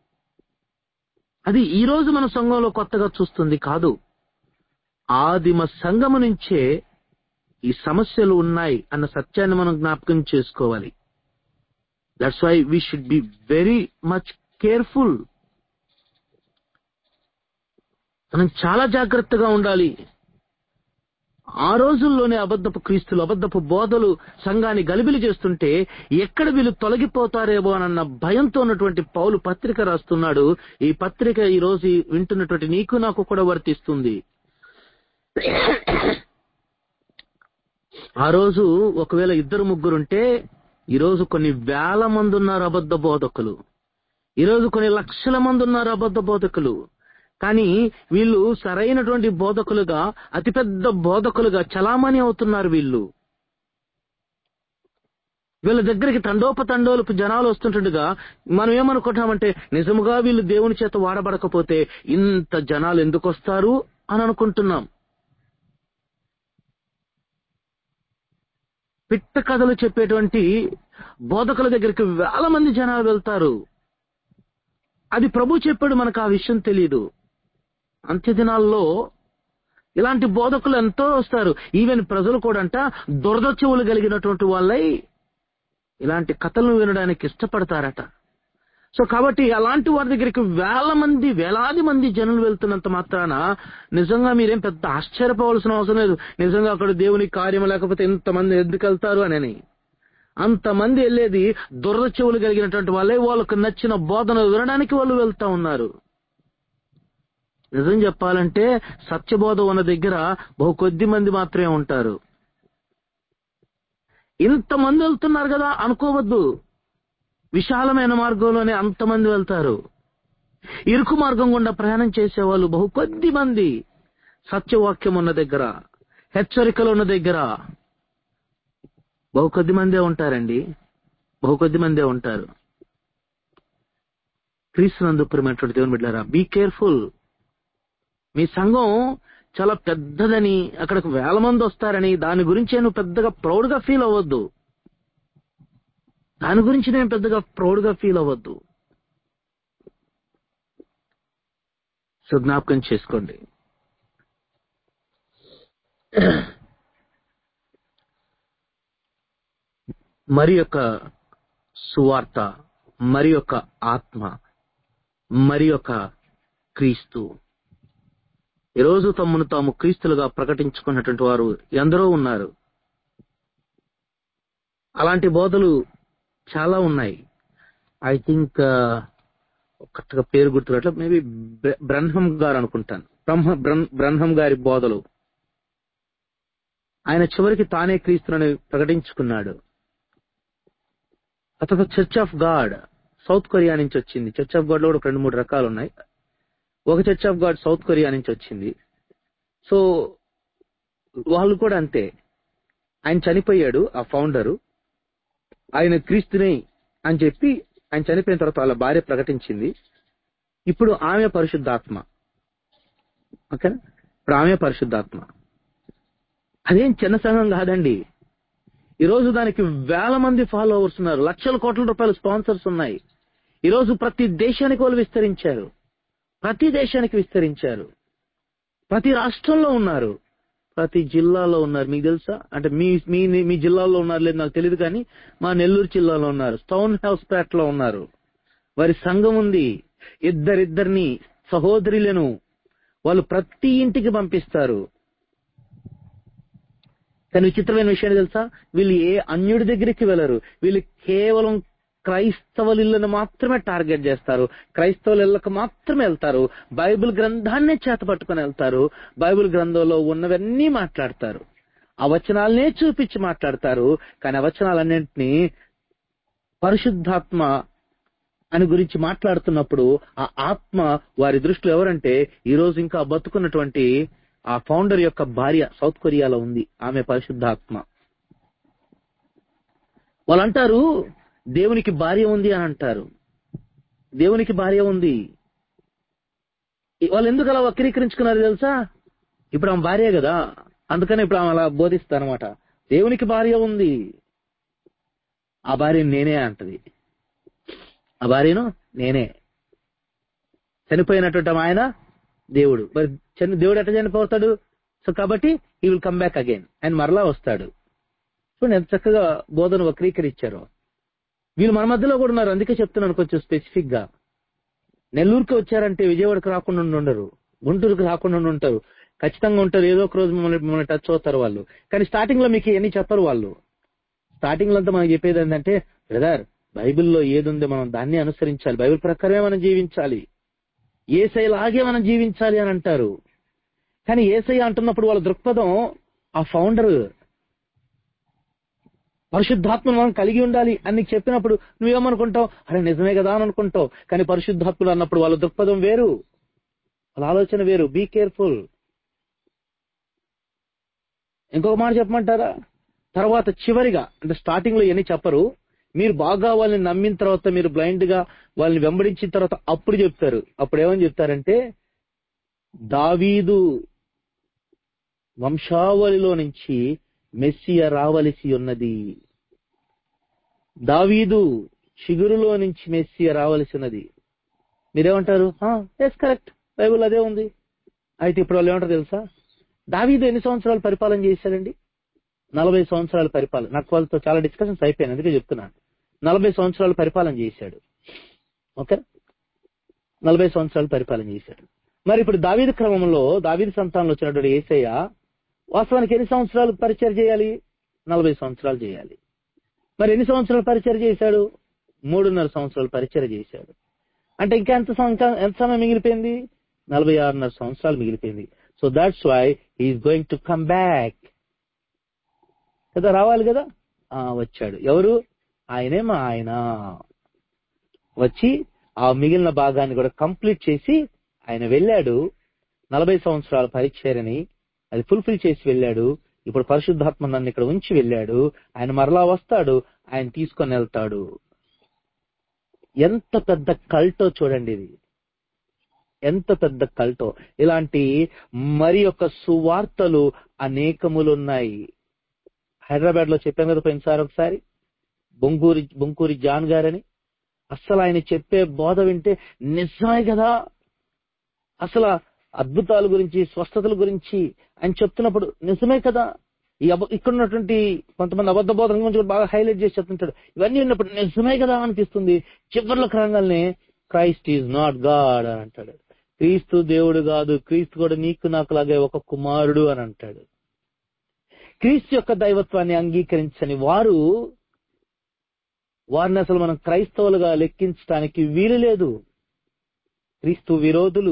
అది ఈ రోజు మన సంఘంలో కొత్తగా చూస్తుంది కాదు ఆదిమ సంఘము నుంచే ఈ సమస్యలు ఉన్నాయి అన్న సత్యాన్ని మనం జ్ఞాపకం చేసుకోవాలి that's why we should be very much careful మనం చాలా జాగ్రత్తగా ఉండాలి ఆ రోజుల్లోనే అబద్ధపు క్రీస్తులు అబద్ధపు బోధలు సంఘాన్ని గలిబిలి చేస్తుంటే ఎక్కడ వీళ్ళు తొలగిపోతారేమో అన్న భయంతో ఉన్నటువంటి పౌలు పత్రిక రాస్తున్నాడు ఈ పత్రిక ఈ రోజు వింటున్నటువంటి నీకు నాకు కూడా వర్తిస్తుంది ఆ రోజు ఒకవేళ ఇద్దరు ముగ్గురుంటే ఈ రోజు కొన్ని వేల మంది ఉన్నారు అబద్ధ బోధకులు ఈ రోజు కొన్ని లక్షల మంది ఉన్నారు అబద్ధ బోధకులు కానీ వీళ్ళు సరైనటువంటి బోధకులుగా అతిపెద్ద బోధకులుగా చలామణి అవుతున్నారు వీళ్ళు వీళ్ళ దగ్గరికి తండోపతండోలకు జనాలు వస్తుంటుండగా మనం ఏమనుకుంటామంటే నిజముగా వీళ్ళు దేవుని చేత వాడబడకపోతే ఇంత జనాలు ఎందుకు వస్తారు అని అనుకుంటున్నాం పిట్ట కథలు చెప్పేటువంటి బోధకుల దగ్గరికి వేల మంది జనాలు వెళ్తారు అది ప్రభు చెప్పాడు మనకు ఆ విషయం తెలియదు అంత్య దినాల్లో ఇలాంటి బోధకులు ఎంతో వస్తారు ఈవెన్ ప్రజలు కూడా అంట దురద చెవులు కలిగినటువంటి వాళ్ళై ఇలాంటి కథలను వినడానికి ఇష్టపడతారట సో కాబట్టి అలాంటి వారి దగ్గరికి వేల మంది వేలాది మంది జనులు వెళ్తున్నంత మాత్రాన నిజంగా మీరేం పెద్ద ఆశ్చర్యపోవాల్సిన అవసరం లేదు నిజంగా అక్కడ దేవుని కార్యం లేకపోతే ఇంతమంది ఎందుకు వెళ్తారు అని అంతమంది వెళ్ళేది దురద చెవులు కలిగినటువంటి వాళ్ళే వాళ్ళకు నచ్చిన బోధన వినడానికి వాళ్ళు వెళ్తా ఉన్నారు నిజం చెప్పాలంటే సత్యబోధ ఉన్న దగ్గర బహు కొద్ది మంది మాత్రమే ఉంటారు ఇంతమంది వెళ్తున్నారు కదా అనుకోవద్దు విశాలమైన మార్గంలోనే అంతమంది వెళ్తారు ఇరుకు మార్గం గుండా ప్రయాణం చేసేవాళ్ళు బహు కొద్ది మంది సత్యవాక్యం ఉన్న దగ్గర హెచ్చరికలు ఉన్న దగ్గర బహు కొద్ది మందే ఉంటారండి బహు కొద్ది మందే ఉంటారు క్రీస్తునందు ప్రియమైనటువంటి దేవుని బిడ్డారా బీ కేర్ఫుల్ మీ సంఘం చాలా పెద్దదని అక్కడికి వేల మంది వస్తారని దాని గురించి నువ్వు పెద్దగా ప్రౌడ్ గా ఫీల్ అవ్వద్దు దాని గురించి నేను పెద్దగా ప్రౌడ్ గా ఫీల్ అవ్వద్దు సో జ్ఞాపకం చేసుకోండి మరి యొక్క సువార్త మరి యొక్క ఆత్మ మరి యొక్క క్రీస్తు ఈరోజు తమను తాము క్రీస్తులుగా ప్రకటించుకున్నటువంటి వారు ఎందరో ఉన్నారు అలాంటి బోధలు చాలా ఉన్నాయి ఐ థింక్ కరెక్ట్గా పేరు గుర్తున్నట్లు మేబీ బ్రహ్మం గారు అనుకుంటాను బ్రహ్మ బ్రహ్మ- బ్రహ్మం గారి బోధలు ఆయన చివరికి తానే క్రీస్తునని ప్రకటించుకున్నాడు ఆ తర్వాత church of God South Korea నుంచి వచ్చింది చర్చ్ ఆఫ్ గాడ్ లో కూడా ఒక రెండు మూడు రకాలు ఉన్నాయి ఒక church of God South Korea నుంచి వచ్చింది సో వాళ్ళు కూడా అంతే ఆయన చనిపోయాడు ఆ ఫౌండరు ఆయన క్రీస్తుని అని చెప్పి ఆయన చనిపోయిన తర్వాత వాళ్ళ భార్య ప్రకటించింది ఇప్పుడు ఆమె పరిశుద్ధాత్మ ఓకేనా ఇప్పుడు ఆమె పరిశుద్ధాత్మ అదేం చిన్న సంఘం కాదండి ఈ రోజు దానికి వేల మంది ఫాలోవర్స్ ఉన్నారు లక్షల కోట్ల రూపాయల స్పాన్సర్స్ ఉన్నాయి ఈ రోజు ప్రతి దేశానికి వాళ్ళు విస్తరించారు ప్రతి దేశానికి విస్తరించారు ప్రతి రాష్ట్రంలో ఉన్నారు ప్రతి జిల్లాలో ఉన్నారు మీకు తెలుసా అంటే మీ మీ మీ జిల్లాలో ఉన్నారు లేదు నాకు తెలియదు కానీ మా నెల్లూరు జిల్లాలో ఉన్నారు స్టౌన్ హౌస్ పేటలో ఉన్నారు వారి సంఘం ఉంది ఇద్దరిద్దరిని సహోదరులను వాళ్ళు ప్రతి ఇంటికి పంపిస్తారు కానీ విచిత్రమైన విషయం ఏంటో తెలుసా వీళ్ళు ఏ అన్యుడి దగ్గరికి వెళ్ళరు వీళ్ళు కేవలం క్రైస్తవుల ఇళ్ళను మాత్రమే టార్గెట్ చేస్తారు క్రైస్తవుల ఇళ్ళకు మాత్రమే వెళ్తారు బైబిల్ గ్రంథాన్నే చేత పట్టుకొని వెళ్తారు బైబిల్ గ్రంథంలో ఉన్నవన్నీ మాట్లాడతారు ఆ వచనాలనే చూపించి మాట్లాడతారు కానీ ఆ వచనాలన్నింటినీ పరిశుద్ధాత్మ అని గురించి మాట్లాడుతున్నప్పుడు ఆ ఆత్మ వారి దృష్టిలో ఎవరంటే ఈ రోజు ఇంకా బతుకున్నటువంటి ఆ ఫౌండర్ యొక్క భార్య సౌత్ కొరియాలో ఉంది ఆమె పరిశుద్ధాత్మ వాళ్ళు అంటారు దేవునికి భార్య ఉంది అని అంటారు దేవునికి భార్య ఉంది వాళ్ళు ఎందుకు అలా వక్రీకరించుకున్నారు తెలుసా ఇప్పుడు ఆమె భార్య కదా అందుకని ఇప్పుడు ఆమె అలా బోధిస్తారనమాట దేవునికి భార్య ఉంది ఆ భార్య నేనే అంటది ఆ భార్యను నేనే చనిపోయినటువంటి ఆయన దేవుడు మరి చని దేవుడు ఎట్లా చనిపోతాడు సో కాబట్టి ఈ విల్ కమ్ బ్యాక్ అగైన్ ఆయన మరలా వస్తాడు చూడండి ఎంత చక్కగా బోధన వక్రీకరించారో వీళ్ళు మన మధ్యలో కూడా ఉన్నారు అందుకే చెప్తున్నాను కొంచెం స్పెసిఫిక్ గా నెల్లూరుకి వచ్చారంటే విజయవాడకు రాకుండా ఉండి ఉండరు గుంటూరుకు రాకుండా ఉండి ఉంటారు ఖచ్చితంగా ఉంటారు ఏదో ఒక రోజు మిమ్మల్ని మిమ్మల్ని టచ్ అవుతారు వాళ్ళు కానీ స్టార్టింగ్ లో మీకు ఎన్ని చెప్పరు వాళ్ళు స్టార్టింగ్ లో అంతా మనకి చెప్పేది ఏంటంటే బ్రదర్ బైబిల్లో ఏది ఉందో మనం దాన్ని అనుసరించాలి బైబిల్ ప్రకారమే మనం జీవించాలి ఏసైలాగే మనం జీవించాలి అని అంటారు కానీ ఏసై అంటున్నప్పుడు వాళ్ళ దృక్పథం ఆ ఫౌండర్ పరిశుద్ధాత్మను మనం కలిగి ఉండాలి అని నీకు చెప్పినప్పుడు నువ్వేమనుకుంటావు అరే నిజమే కదా అని అనుకుంటావు కానీ పరిశుద్ధాత్ములు అన్నప్పుడు వాళ్ళ దృక్పథం వేరు వాళ్ళ ఆలోచన వేరు బీ కేర్ఫుల్ ఇంకొక మాట చెప్పమంటారా తర్వాత చివరిగా అంటే స్టార్టింగ్ లో ఇవన్నీ చెప్పరు మీరు బాగా వాళ్ళని నమ్మిన తర్వాత మీరు బ్లైండ్ గా వాళ్ళని వెంబడించిన తర్వాత అప్పుడు చెప్తారు అప్పుడు ఏమని చెప్తారంటే దావీదు వంశావళిలో నుంచి మెస్సియ రావలసి ఉన్నది దావీదు చిగురులో నుంచి మెస్సియ రావలసి ఉన్నది మీరేమంటారు ఎస్ కరెక్ట్ బైబుల్ అదే ఉంది అయితే ఇప్పుడు వాళ్ళు ఏమంటారు తెలుసా దావీదు ఎన్ని సంవత్సరాలు పరిపాలన చేశాడండి నలభై సంవత్సరాల పరిపాలన నాకు వాళ్ళతో చాలా డిస్కషన్స్ అయిపోయాను అందుకే చెప్తున్నాను నలభై సంవత్సరాలు పరిపాలన చేశాడు ఓకే నలభై సంవత్సరాలు పరిపాలన చేశాడు మరి ఇప్పుడు దావీదు క్రమంలో దావీదు సంతానంలో వచ్చినటువంటి ఏసయ్య వాస్తవానికి ఎన్ని సంవత్సరాలు పరిచయం చేయాలి నలభై సంవత్సరాలు చేయాలి మరి ఎన్ని సంవత్సరాలు పరిచయం చేశాడు మూడున్నర సంవత్సరాలు పరిచయం చేశాడు అంటే ఇంకా ఎంత సం- ఇంకా ఎంత సమయం మిగిలిపోయింది నలభై ఆరున్నర సంవత్సరాలు మిగిలిపోయింది so that's why is going to come back కదా రావాలి కదా ఆ వచ్చాడు ఎవరు ఆయనే మా ఆయన వచ్చి ఆ మిగిలిన భాగాన్ని కూడా కంప్లీట్ చేసి ఆయన వెళ్ళాడు నలభై సంవత్సరాల పరిచయని అది ఫుల్ఫిల్ చేసి వెళ్ళాడు ఇప్పుడు పరిశుద్ధాత్మ నన్ను ఇక్కడ ఉంచి వెళ్ళాడు ఆయన మరలా వస్తాడు ఆయన తీసుకొని వెళ్తాడు ఎంత పెద్ద కల్టో చూడండి ఇది ఎంత పెద్ద కల్టో ఇలాంటి మరి యొక్క సువార్తలు అనేకములున్నాయి హైదరాబాద్ లో చెప్పాను కదా పోయినసారి ఒకసారి బొంకూరి బొంకూరి జాన్ గారని అసలు ఆయన చెప్పే బోధ వింటే నిజమే కదా అసలు అద్భుతాల గురించి స్వస్థతల గురించి ఆయన చెప్తున్నప్పుడు నిజమే కదా ఈ అబ ఇక్కడ ఉన్నటువంటి కొంతమంది అబద్ధ బోధన గురించి కూడా బాగా హైలైట్ చేసి చెప్తుంటాడు ఇవన్నీ ఉన్నప్పుడు నిజమే కదా అనిపిస్తుంది చివరిలో కరంగాల్ని క్రైస్ట్ ఈజ్ నాట్ గాడ్ అని అంటాడు క్రీస్తు దేవుడు కాదు క్రీస్తు కూడా నీకు నాకు లాగే ఒక కుమారుడు అని అంటాడు క్రీస్తు యొక్క దైవత్వాన్ని అంగీకరించని వారు వారిని అసలు మనం క్రైస్తవులుగా లెక్కించడానికి వీలు లేదు క్రీస్తు విరోధులు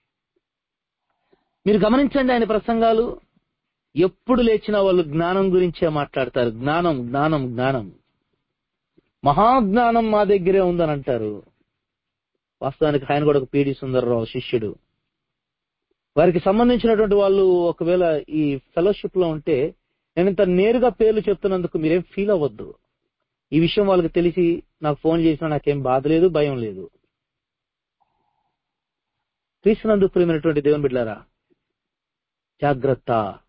మీరు గమనించండి ఆయన ప్రసంగాలు ఎప్పుడు లేచినా వాళ్ళు జ్ఞానం గురించే మాట్లాడతారు జ్ఞానం జ్ఞానం జ్ఞానం మహాజ్ఞానం మా దగ్గరే ఉందని అంటారు వాస్తవానికి ఆయన కూడా ఒక పీడి సుందరరావు శిష్యుడు వారికి సంబంధించినటువంటి వాళ్ళు ఒకవేళ ఈ ఫెలోషిప్ లో ఉంటే నేను ఇంత నేరుగా పేర్లు చెప్తున్నందుకు మీరేం ఫీల్ అవ్వద్దు ఈ విషయం వాళ్ళకి తెలిసి నాకు ఫోన్ చేసినా నాకేం బాధ లేదు భయం లేదు క్రీస్తునందు ప్రియమైనటువంటి దేవుని బిడ్డారా జాగ్రత్త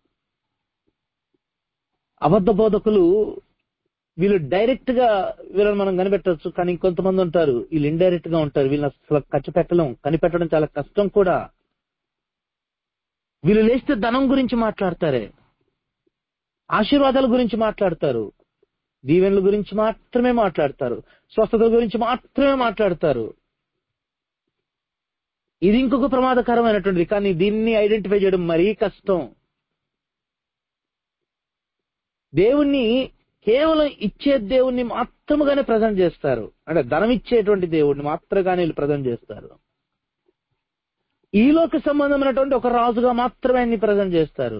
అబద్ధ బోధకులు వీళ్ళు డైరెక్ట్ గా వీళ్ళని మనం కనిపెట్టవచ్చు కానీ ఇంకొంతమంది ఉంటారు వీళ్ళు ఇండైరెక్ట్ గా ఉంటారు వీళ్ళని అసలు ఖర్చు పెట్టలేం కనిపెట్టడం చాలా కష్టం కూడా వీళ్ళు లేస్తే ధనం గురించి మాట్లాడతారే ఆశీర్వాదాల గురించి మాట్లాడతారు దీవెనల గురించి మాత్రమే మాట్లాడతారు స్వస్థత గురించి మాత్రమే మాట్లాడతారు ఇది ఇంకొక ప్రమాదకరమైనటువంటిది కానీ దీన్ని ఐడెంటిఫై చేయడం మరీ కష్టం దేవుణ్ణి కేవలం ఇచ్చే దేవుణ్ణి మాత్రముగానే ప్రజెంట్ చేస్తారు అంటే ధనం ఇచ్చేటువంటి దేవుణ్ణి మాత్రమే వీళ్ళు ప్రజెంట్ చేస్తారు ఈలోక సంబంధమైనటువంటి ఒక రాజుగా మాత్రమే ఆయన్ని ప్రజెంట్ చేస్తారు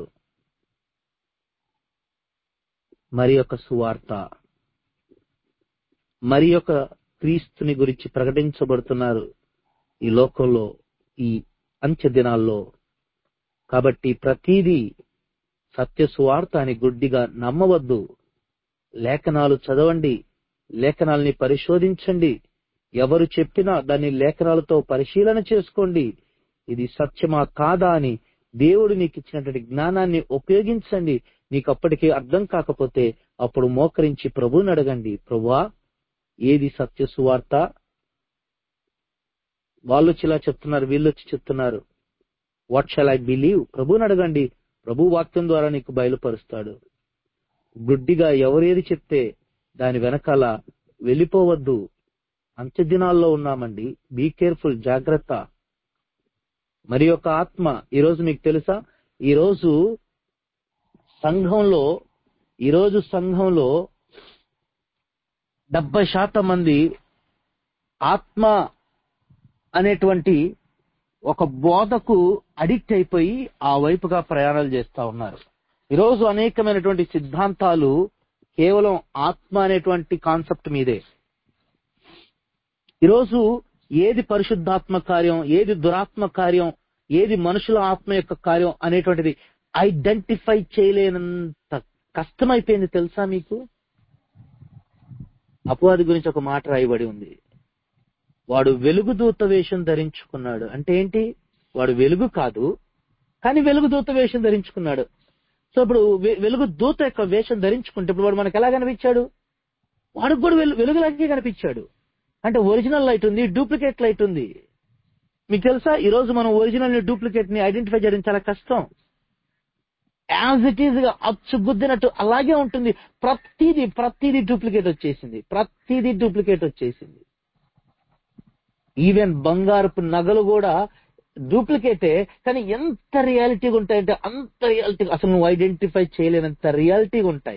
మరి యొక్క సువార్త మరి యొక్క క్రీస్తుని గురించి ప్రకటించబడుతున్నారు ఈ లోకంలో ఈ అంత్య దినాల్లో కాబట్టి ప్రతిదీ సత్య సువార్త అని గుడ్డిగా నమ్మవద్దు లేఖనాలు చదవండి లేఖనాల్ని పరిశోధించండి ఎవరు చెప్పినా దాన్ని లేఖనాలతో పరిశీలన చేసుకోండి ఇది సత్యమా కాదా అని దేవుడు నీకు ఇచ్చినటువంటి జ్ఞానాన్ని ఉపయోగించండి నీకు అప్పటికి అర్థం కాకపోతే అప్పుడు మోకరించి ప్రభువుని అడగండి ప్రభువా ఏది సత్య సువార్త వాళ్ళు వచ్చి ఇలా చెప్తున్నారు వీళ్ళు వచ్చి చెప్తున్నారు వాట్ షాల్ ఐ బిలీవ్ ప్రభువుని అడగండి ప్రభు వాక్యం ద్వారా నీకు బయలుపరుస్తాడు గుడ్డిగా ఎవరేది చెప్తే దాని వెనకాల వెళ్ళిపోవద్దు అంత్య దినాల్లో ఉన్నామండి బీ కేర్ఫుల్ జాగ్రత్త మరి యొక్క ఆత్మ ఈరోజు మీకు తెలుసా ఈరోజు సంఘంలో ఈరోజు సంఘంలో డెబ్బై శాతం మంది ఆత్మ అనేటువంటి ఒక బోధకు అడిక్ట్ అయిపోయి ఆ వైపుగా ప్రయాణాలు చేస్తా ఉన్నారు ఈరోజు అనేకమైనటువంటి సిద్ధాంతాలు కేవలం ఆత్మ అనేటువంటి కాన్సెప్ట్ మీదే ఈరోజు ఏది పరిశుద్ధాత్మ కార్యం ఏది దురాత్మ కార్యం ఏది మనుషుల ఆత్మ యొక్క కార్యం అనేటువంటిది ఐడెంటిఫై చేయలేనంత కష్టమైపోయింది తెలుసా మీకు అపవాది గురించి ఒక మాట రాయబడి ఉంది వాడు వెలుగుదూత వేషం ధరించుకున్నాడు అంటే ఏంటి వాడు వెలుగు కాదు కానీ వెలుగుదూత వేషం ధరించుకున్నాడు సో ఇప్పుడు వె- వెలుగు దూత యొక్క వేషం ధరించుకుంటే ఇప్పుడు వాడు మనకు ఎలా కనిపించాడు వాడికి కూడా వెలు వెలుగులాగే కనిపించాడు అంటే ఒరిజినల్ లైట్ ఉంది డూప్లికేట్ లైట్ ఉంది మీకు తెలుసా ఈ రోజు మనం ఒరిజినల్ ని డూప్లికేట్ ని ఐడెంటిఫై చేయడం చాలా కష్టం యాజ్ ఇట్ ఈజ్ గా అచ్చు గుద్దినట్టు అలాగే ఉంటుంది ప్రతిదీ ప్రతిదీ డూప్లికేట్ వచ్చేసింది ప్రతిదీ డూప్లికేట్ వచ్చేసింది ఈవెన్ బంగారపు నగలు కూడా డూప్లికేటే కానీ ఎంత రియాలిటీగా ఉంటాయంటే అంత రియాలిటీ అసలు నువ్వు ఐడెంటిఫై చేయలేనంత రియాలిటీగా ఉంటాయి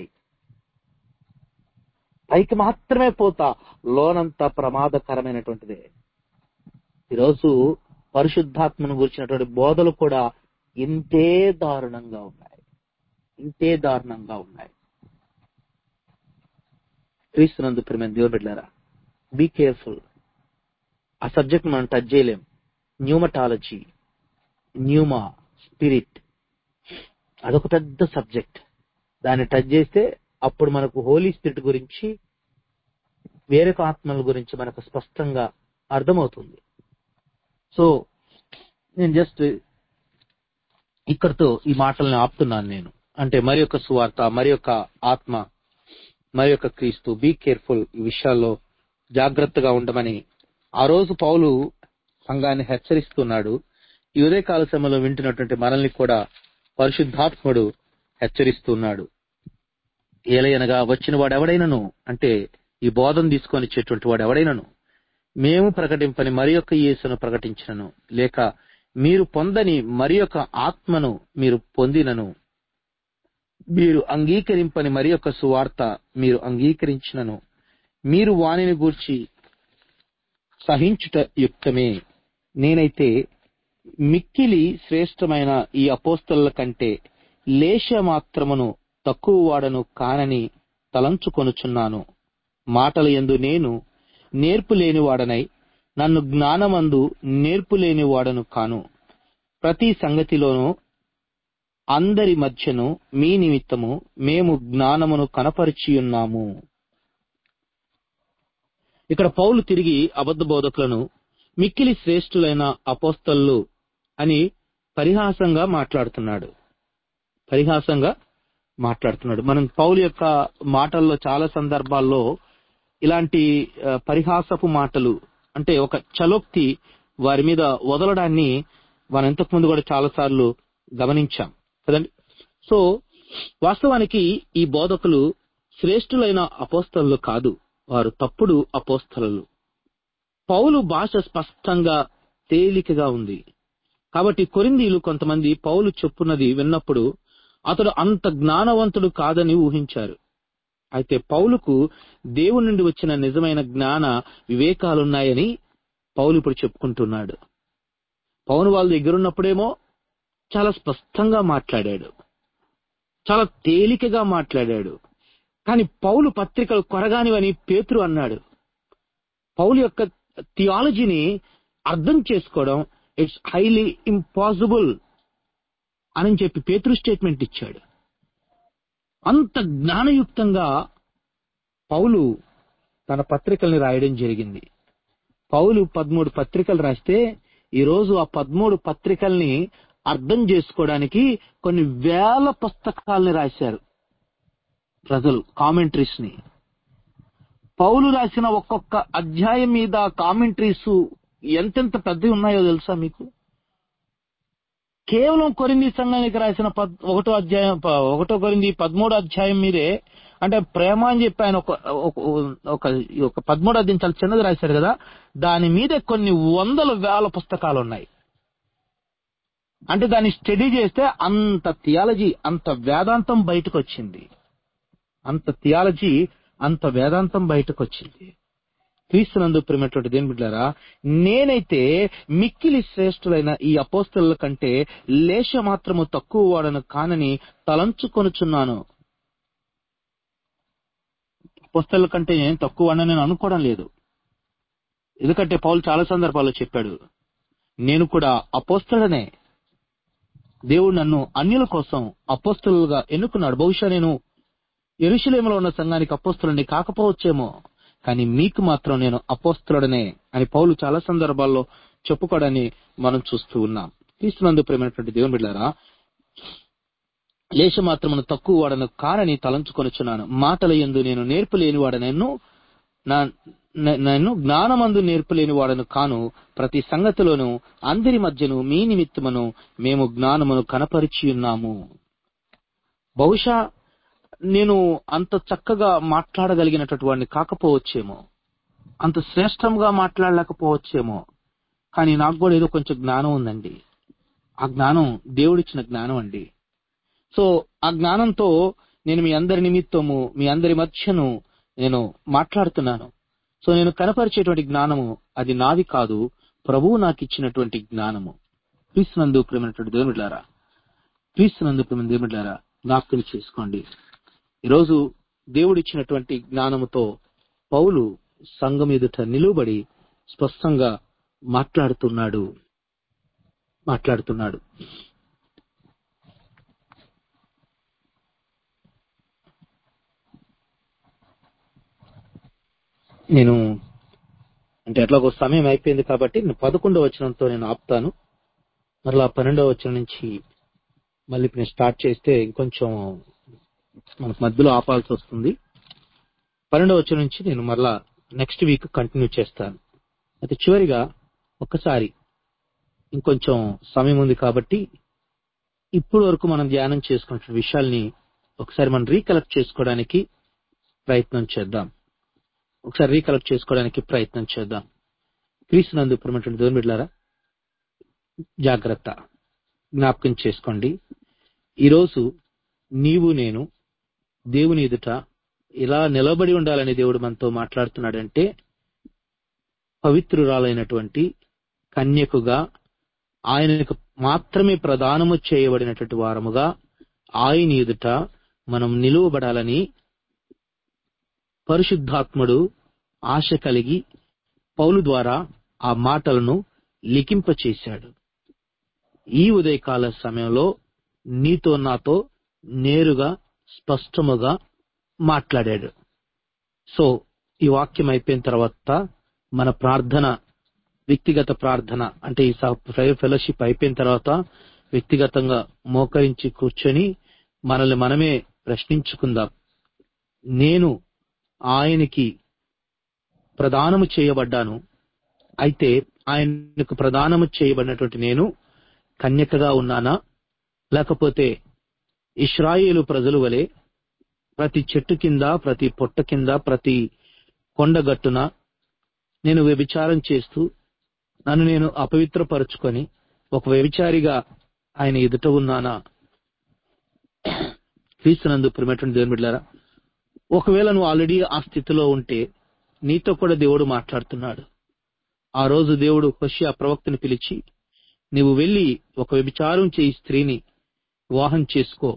పైకి మాత్రమే పోతా లోనంత ప్రమాదకరమైనటువంటిదే ఈరోజు పరిశుద్ధాత్మను గురించినటువంటి బోధలు కూడా ఇంతే దారుణంగా ఉన్నాయి ఇంతే దారుణంగా ఉన్నాయి క్రీస్తునందు ప్రేమ దేవుని బిడ్డారా బీ కేర్ఫుల్ ఆ సబ్జెక్ట్ మనం టచ్ చేయలేం న్యూమటాలజీ న్యూమా స్పిరిట్ అదొక పెద్ద సబ్జెక్ట్ దాన్ని టచ్ చేస్తే అప్పుడు మనకు హోలీ స్పిరిట్ గురించి వేరొక ఆత్మల గురించి మనకు స్పష్టంగా అర్థమవుతుంది సో నేను జస్ట్ ఇక్కడితో ఈ మాటల్ని ఆపుతున్నాను నేను అంటే మరి యొక్క సువార్త మరి యొక్క ఆత్మ మరి యొక్క క్రీస్తు బీ కేర్ఫుల్ ఈ విషయాల్లో జాగ్రత్తగా ఉండమని ఆ రోజు పౌలు సంఘాన్ని హెచ్చరిస్తున్నాడు ఈ ఉదయకాల సమయంలో వింటున్నటువంటి మనల్ని కూడా పరిశుద్ధాత్ముడు హెచ్చరిస్తున్నాడు ఏలయనగా వచ్చిన వాడు ఎవడైనను అంటే ఈ బోధన తీసుకొని వచ్చేటువంటి వాడు ఎవడైనను మేము ప్రకటింపని మరి యొక్క యేసును ప్రకటించినను లేక మీరు పొందని మరి యొక్క ఆత్మను మీరు పొందినను మీరు అంగీకరింపని మరి యొక్క సువార్త మీరు అంగీకరించినను మీరు వానిని గూర్చి సహించుట యుక్తమే నేనైతే మిక్కిలి శ్రేష్టమైన ఈ అపోస్తల కంటే లేశ మాత్రమును తక్కువ వాడను కానని తలంచుకొనుచున్నాను మాటల యందు నేను నేర్పు లేనివాడనై నన్ను జ్ఞానమందు నేర్పు లేనివాడను కాను ప్రతి సంగతిలోనూ అందరి మధ్యను మీ నిమిత్తము మేము జ్ఞానమును కనపరిచియున్నాము ఇక్కడ పౌలు తిరిగి అబద్ధ బోధకులను మిక్కిలి శ్రేష్ఠులైన అపోస్తలు అని పరిహాసంగా మాట్లాడుతున్నాడు పరిహాసంగా మాట్లాడుతున్నాడు మనం పౌలు యొక్క మాటల్లో చాలా సందర్భాల్లో ఇలాంటి ఆ, పరిహాసపు మాటలు అంటే ఒక చలోక్తి వారి మీద వదలడాన్ని మనం ఇంతకు ముందు కూడా చాలా సార్లు గమనించాం కదండి సో వాస్తవానికి ఈ బోధకులు శ్రేష్ఠులైన అపోస్తలు కాదు వారు తప్పుడు అపోస్తలు పౌలు భాష స్పష్టంగా తేలికగా ఉంది కాబట్టి కొరిందీలు కొంతమంది పౌలు చెప్పున్నది విన్నప్పుడు అతడు అంత జ్ఞానవంతుడు కాదని ఊహించారు అయితే పౌలుకు దేవుని నుండి వచ్చిన నిజమైన జ్ఞాన వివేకాలున్నాయని పౌలు ఇప్పుడు చెప్పుకుంటున్నాడు పౌను వాళ్ళ దగ్గరున్నప్పుడేమో చాలా స్పష్టంగా మాట్లాడాడు చాలా తేలికగా మాట్లాడాడు కానీ పౌలు పత్రికలు కొరగానివని పేతురు అన్నాడు పౌలు యొక్క థియాలజీని అర్థం చేసుకోవడం ఇట్స్ హైలీ ఇంపాసిబుల్ అని చెప్పి పేతురు స్టేట్మెంట్ ఇచ్చాడు అంత జ్ఞానయుక్తంగా పౌలు తన పత్రికల్ని రాయడం జరిగింది పౌలు పదమూడు పత్రికలు రాస్తే ఈ రోజు ఆ పదమూడు పత్రికల్ని అర్థం చేసుకోవడానికి కొన్ని వేల పుస్తకాలని రాశారు ప్రజలు కామెంటరీస్ ని పౌలు రాసిన ఒక్కొక్క అధ్యాయం మీద కామెంటరీస్ ఎంతెంత పెద్దవి ఉన్నాయో తెలుసా మీకు కేవలం కొరింది సంఘానికి రాసిన పద్ ఒకటో అధ్యాయం ప- ఒకటో కొరింది పదమూడో అధ్యాయం మీదే అంటే ప్రేమ అని చెప్పి ఆయన ఒక ఒక- ఒక ఒక పదమూడో అధ్యాయం చాలా చిన్నది రాశారు కదా దాని మీద కొన్ని వందల వేల పుస్తకాలు ఉన్నాయి అంటే దాన్ని స్టడీ చేస్తే అంత థియాలజీ అంత వేదాంతం బయటకు వచ్చింది అంత థియాలజీ అంత వేదాంతం బయటకు వచ్చింది క్రీస్తునందు ప్రేమటువంటి దేని బిడ్డారా నేనైతే మిక్కిలి శ్రేష్ఠులైన ఈ అపోస్తల కంటే లేశ మాత్రము తక్కువ వాడను కానని తలంచుకొనుచున్నాను అపోస్తల కంటే నేను తక్కువ వాడని నేను అనుకోవడం లేదు ఎందుకంటే పౌలు చాలా సందర్భాల్లో చెప్పాడు నేను కూడా అపోస్తలనే దేవుడు నన్ను అన్యుల కోసం అపోస్తలుగా ఎన్నుకున్నాడు బహుశా నేను ఎరుషలేములో ఉన్న సంఘానికి అపోస్తులని కాకపోవచ్చేమో కానీ మీకు మాత్రం నేను అపోస్తుడనే అని పౌలు చాలా సందర్భాల్లో చెప్పుకోవడాన్ని మనం చూస్తూ ఉన్నాం క్రీస్తునందు ప్రేమైనటువంటి దేవుని బిడ్డారా లేశ మాత్రమును తక్కువ వాడను కానని తలంచుకొనుచున్నాను మాటల యందు నేను నేర్పులేని వాడనను నా న- నేను జ్ఞానమందు నేర్పులేని వాడను కాను ప్రతి సంగతిలోనూ అందరి మధ్యను మీ నిమిత్తమును మేము జ్ఞానమును కనపరిచి ఉన్నాము బహుశా నేను అంత చక్కగా మాట్లాడగలిగినటువంటి వాడిని కాకపోవచ్చేమో అంత శ్రేష్టంగా మాట్లాడలేకపోవచ్చేమో కానీ నాకు కూడా ఏదో కొంచెం జ్ఞానం ఉందండి ఆ జ్ఞానం దేవుడిచ్చిన జ్ఞానం అండి సో ఆ జ్ఞానంతో నేను మీ అందరి నిమిత్తము మీ అందరి మధ్యను నేను మాట్లాడుతున్నాను సో నేను కనపరిచేటువంటి జ్ఞానము అది నాది కాదు ప్రభువు నాకు ఇచ్చినటువంటి జ్ఞానము క్రీస్తునందు ప్రేమైనటువంటి దేవుమిట్లారా క్రీస్తునందు ప్రేమ దేవుమిట్లారా జ్ఞాపకం చేసుకోండి ఈరోజు దేవుడిచ్చినటువంటి జ్ఞానముతో పౌలు సంఘం ఎదుట నిలువబడి స్పష్టంగా మాట్లాడుతున్నాడు మాట్లాడుతున్నాడు నేను అంటే ఎట్లాగో సమయం అయిపోయింది కాబట్టి నేను పదకొండవ వచనంతో నేను ఆపుతాను మరలా పన్నెండవ వచనం నుంచి మళ్ళీ ఇప్పుడు నేను స్టార్ట్ చేస్తే ఇంకొంచెం మనకు మధ్యలో ఆపాల్సి వస్తుంది పన్నెండవ వచనం నుంచి నేను మరలా నెక్స్ట్ వీక్ కంటిన్యూ చేస్తాను అయితే చివరిగా ఒక్కసారి ఇంకొంచెం సమయం ఉంది కాబట్టి ఇప్పుడు వరకు మనం ధ్యానం చేసుకున్న విషయాల్ని ఒకసారి మనం రీకలెక్ట్ చేసుకోవడానికి ప్రయత్నం చేద్దాం ఒకసారి రీకలెక్ట్ చేసుకోవడానికి ప్రయత్నం చేద్దాం క్రీస్తునందు ప్రేమటువంటి దేవుని బిడ్డలారా జాగ్రత్త జ్ఞాపకం చేసుకోండి ఈరోజు నీవు నేను దేవుని ఎదుట ఇలా నిలబడి ఉండాలని దేవుడు మనతో మాట్లాడుతున్నాడంటే పవిత్రురాలైనటువంటి కన్యకుగా ఆయనకు మాత్రమే ప్రదానము చేయబడినటువంటి వారముగా ఆయన ఎదుట మనం నిలువబడాలని పరిశుద్ధాత్ముడు ఆశ కలిగి పౌలు ద్వారా ఆ మాటలను లిఖింపచేశాడు ఈ ఉదయకాల సమయంలో నీతో నాతో నేరుగా స్పష్టముగా మాట్లాడాడు సో ఈ వాక్యం అయిపోయిన తర్వాత మన ప్రార్థన వ్యక్తిగత ప్రార్థన అంటే ఈ ఫెలోషిప్ అయిపోయిన తర్వాత వ్యక్తిగతంగా మోకరించి కూర్చొని మనల్ని మనమే ప్రశ్నించుకుందాం నేను ఆయనకి ప్రదానము చేయబడ్డాను అయితే ఆయనకు ప్రదానము చేయబడినటువంటి నేను కన్యకగా ఉన్నానా లేకపోతే ఇస్రాయేలు ప్రజలు వలె ప్రతి చెట్టు కింద ప్రతి పొట్ట కింద ప్రతి కొండగట్టున నేను వ్యభిచారం చేస్తూ నన్ను నేను అపవిత్రపరుచుకొని ఒక వ్యభిచారిగా ఆయన ఎదుట ఉన్నానా క్రీస్తునందు ప్రిమేటువంటి దేవుని బిడ్డారా ఒకవేళ నువ్వు ఆల్రెడీ ఆ స్థితిలో ఉంటే నీతో కూడా దేవుడు మాట్లాడుతున్నాడు ఆ రోజు దేవుడు హోషియా ప్రవక్తని పిలిచి నీవు వెళ్లి ఒక వ్యభిచారం చేయి స్త్రీని వివాహం చేసుకో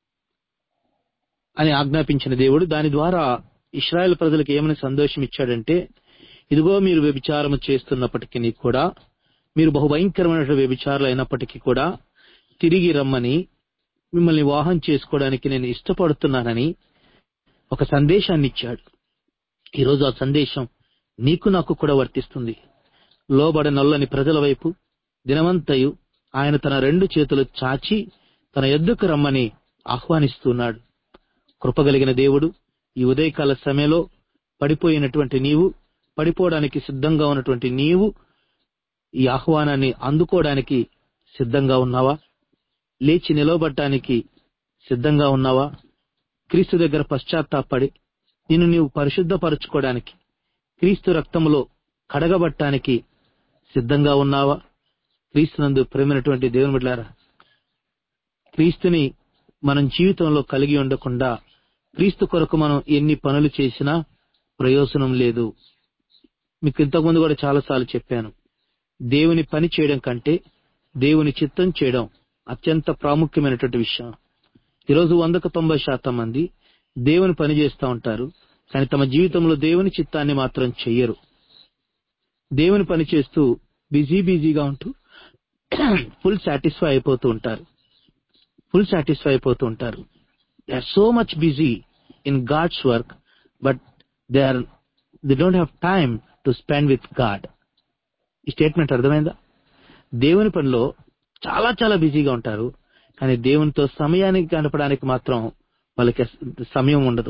అని ఆజ్ఞాపించిన దేవుడు దాని ద్వారా ఇస్రాయల్ ప్రజలకు ఏమని సంతోషం ఇచ్చాడంటే ఇదిగో మీరు వ్యభిచారం చేస్తున్నప్పటికీ కూడా మీరు బహుభయంకరమైన వ్యభిచారులు అయినప్పటికీ కూడా తిరిగి రమ్మని మిమ్మల్ని వివాహం చేసుకోవడానికి నేను ఇష్టపడుతున్నానని ఒక సందేశాన్ని ఇచ్చాడు ఈరోజు ఆ సందేశం నీకు నాకు కూడా వర్తిస్తుంది లోబడ నల్లని ప్రజల వైపు దినమంతయు ఆయన తన రెండు చేతులు చాచి తన ఎద్దుకు రమ్మని ఆహ్వానిస్తున్నాడు కృపగలిగిన దేవుడు ఈ ఉదయకాల సమయంలో పడిపోయినటువంటి నీవు పడిపోవడానికి సిద్ధంగా ఉన్నటువంటి నీవు ఈ ఆహ్వానాన్ని అందుకోవడానికి సిద్ధంగా ఉన్నావా లేచి నిలవబడటానికి సిద్ధంగా ఉన్నావా క్రీస్తు దగ్గర పశ్చాత్తాపడి నిన్ను నీవు పరిశుద్ధపరచుకోవడానికి క్రీస్తు రక్తములో కడగబట్టానికి సిద్ధంగా ఉన్నావా క్రీస్తునందు ప్రేమైనటువంటి దేవుని బిడ్డారా క్రీస్తుని మనం జీవితంలో కలిగి ఉండకుండా క్రీస్తు కొరకు మనం ఎన్ని పనులు చేసినా ప్రయోజనం లేదు మీకు ఇంతకుముందు కూడా చాలాసార్లు చెప్పాను దేవుని పని చేయడం కంటే దేవుని చిత్తం చేయడం అత్యంత ప్రాముఖ్యమైనటువంటి విషయం ఈరోజు వందకు తొంభై శాతం మంది దేవుని పని చేస్తూ ఉంటారు కానీ తమ జీవితంలో దేవుని చిత్తాన్ని మాత్రం చెయ్యరు దేవుని పని చేస్తూ బిజీ బిజీగా ఉంటూ ఫుల్ సాటిస్ఫై అయిపోతూ ఉంటారు ఫుల్ సాటిస్ఫై అయిపోతూ ఉంటారు they are so much busy in God's work but they are they don't have time to spend with God ఈ స్టేట్మెంట్ అర్థమైందా దేవుని పనిలో చాలా చాలా బిజీగా ఉంటారు కానీ దేవునితో సమయానికి గడపడానికి మాత్రం వాళ్ళకి సమయం ఉండదు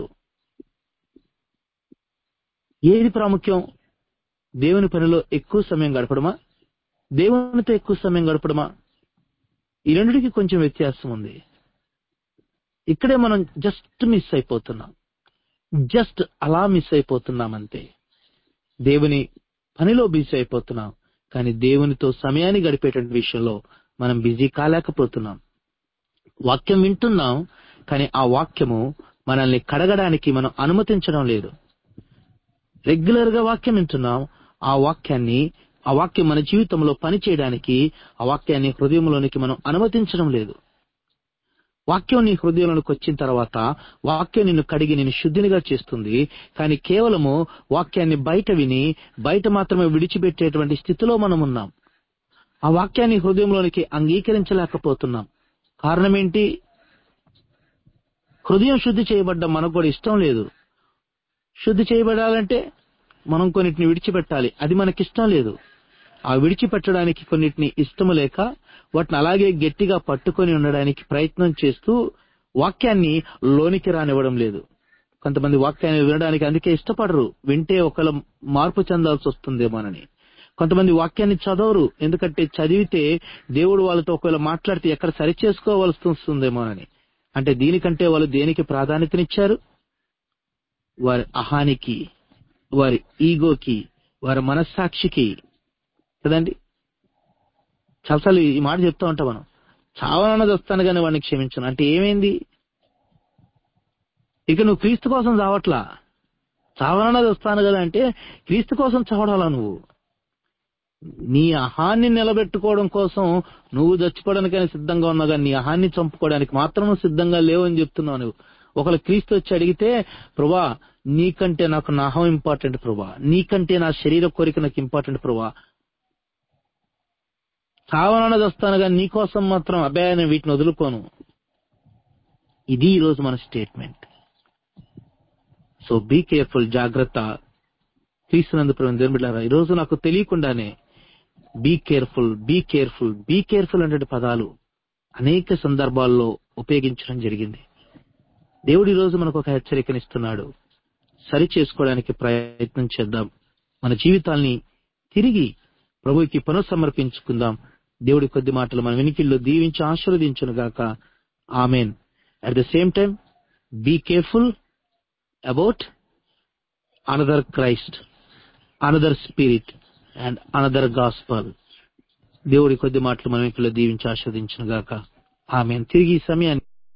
ఏది ప్రాముఖ్యం దేవుని పనిలో ఎక్కువ సమయం గడపడమా దేవునితో ఎక్కువ సమయం గడపడమా ఈ రెండిటికి కొంచెం వ్యత్యాసం ఉంది ఇక్కడే మనం జస్ట్ మిస్ అయిపోతున్నాం జస్ట్ అలా మిస్ అయిపోతున్నాం అంతే దేవుని పనిలో బిజీ అయిపోతున్నాం కానీ దేవునితో సమయాన్ని గడిపేటువంటి విషయంలో మనం బిజీ కాలేకపోతున్నాం వాక్యం వింటున్నాం కానీ ఆ వాక్యము మనల్ని కడగడానికి మనం అనుమతించడం లేదు రెగ్యులర్ గా వాక్యం వింటున్నాం ఆ వాక్యాన్ని ఆ వాక్యం మన జీవితంలో పని చేయడానికి ఆ వాక్యాన్ని హృదయంలోనికి మనం అనుమతించడం లేదు వాక్యం నీ హృదయంలోనికి వచ్చిన తర్వాత వాక్యం నిన్ను కడిగి నిన్ను శుద్ధినిగా చేస్తుంది కానీ కేవలము వాక్యాన్ని బయట విని బయట మాత్రమే విడిచిపెట్టేటువంటి స్థితిలో మనం ఉన్నాం ఆ వాక్యాన్ని హృదయంలోనికి అంగీకరించలేకపోతున్నాం కారణం ఏంటి హృదయం శుద్ధి చేయబడ్డం మనకు కూడా ఇష్టం లేదు శుద్ధి చేయబడాలంటే మనం కొన్నిటిని విడిచిపెట్టాలి అది మనకిష్టం లేదు ఆ విడిచిపెట్టడానికి కొన్నిటిని ఇష్టము లేక వాటిని అలాగే గట్టిగా పట్టుకొని ఉండడానికి ప్రయత్నం చేస్తూ వాక్యాన్ని లోనికి రానివ్వడం లేదు కొంతమంది వాక్యాన్ని వినడానికి అందుకే ఇష్టపడరు వింటే ఒకవేళ మార్పు చెందాల్సి వస్తుందేమోనని కొంతమంది వాక్యాన్ని చదవరు ఎందుకంటే చదివితే దేవుడు వాళ్ళతో ఒకవేళ మాట్లాడితే ఎక్కడ సరి చేసుకోవాల్సి వస్తుందేమోనని అంటే దీనికంటే వాళ్ళు దేనికి ప్రాధాన్యతనిచ్చారు వారి అహానికి వారి ఈగోకి వారి మనస్సాక్షికి కదండి చాలాసార్లు ఈ మాట చెప్తా ఉంటాం మనం చావనన్నది వస్తాను కానీ వాడిని క్షమించను అంటే ఏమైంది ఇక నువ్వు క్రీస్తు కోసం చావట్లా చావనన్నది వస్తాను కదా అంటే క్రీస్తు కోసం చావడాలా నువ్వు నీ అహాన్ని నిలబెట్టుకోవడం కోసం నువ్వు చచ్చిపోవడానికైనా సిద్ధంగా ఉన్నావు కానీ నీ అహాన్ని చంపుకోవడానికి మాత్రం నువ్వు సిద్ధంగా లేవు అని చెప్తున్నావు నువ్వు ఒకళ్ళు క్రీస్తు వచ్చి అడిగితే ప్రభా నీకంటే నాకు నా అహం ఇంపార్టెంట్ ప్రభా నీకంటే నా శరీర కోరిక నాకు ఇంపార్టెంట్ ప్రభా చావనన్నది వస్తాను కానీ నీకోసం మాత్రం అబ్బాయి నేను వీటిని వదులుకోను ఇది ఈరోజు మన స్టేట్మెంట్ సో బీ కేర్ఫుల్ జాగ్రత్త క్రీస్తునందు దేవుని బిడ్డారా ఈరోజు నాకు తెలియకుండానే be careful be careful be careful అనే పదాలు అనేక సందర్భాల్లో ఉపయోగించడం జరిగింది దేవుడు ఈరోజు మనకు ఒక హెచ్చరికనిస్తున్నాడు సరి చేసుకోవడానికి ప్రయత్నం చేద్దాం మన జీవితాల్ని తిరిగి ప్రభుకి పునఃసమర్పించుకుందాం దేవుడి కొద్ది మాటలు మన వెనికిల్లో దీవించి ఆశీర్వదించును గాక ఆమెన్ at the same time be careful about another Christ another spirit and another gospel దేవుడి కొద్ది మాటలు మన వెనికిల్లో దీవించి ఆస్వాదించును గాక ఆమెన్ తిరిగి ఈ సమయాన్ని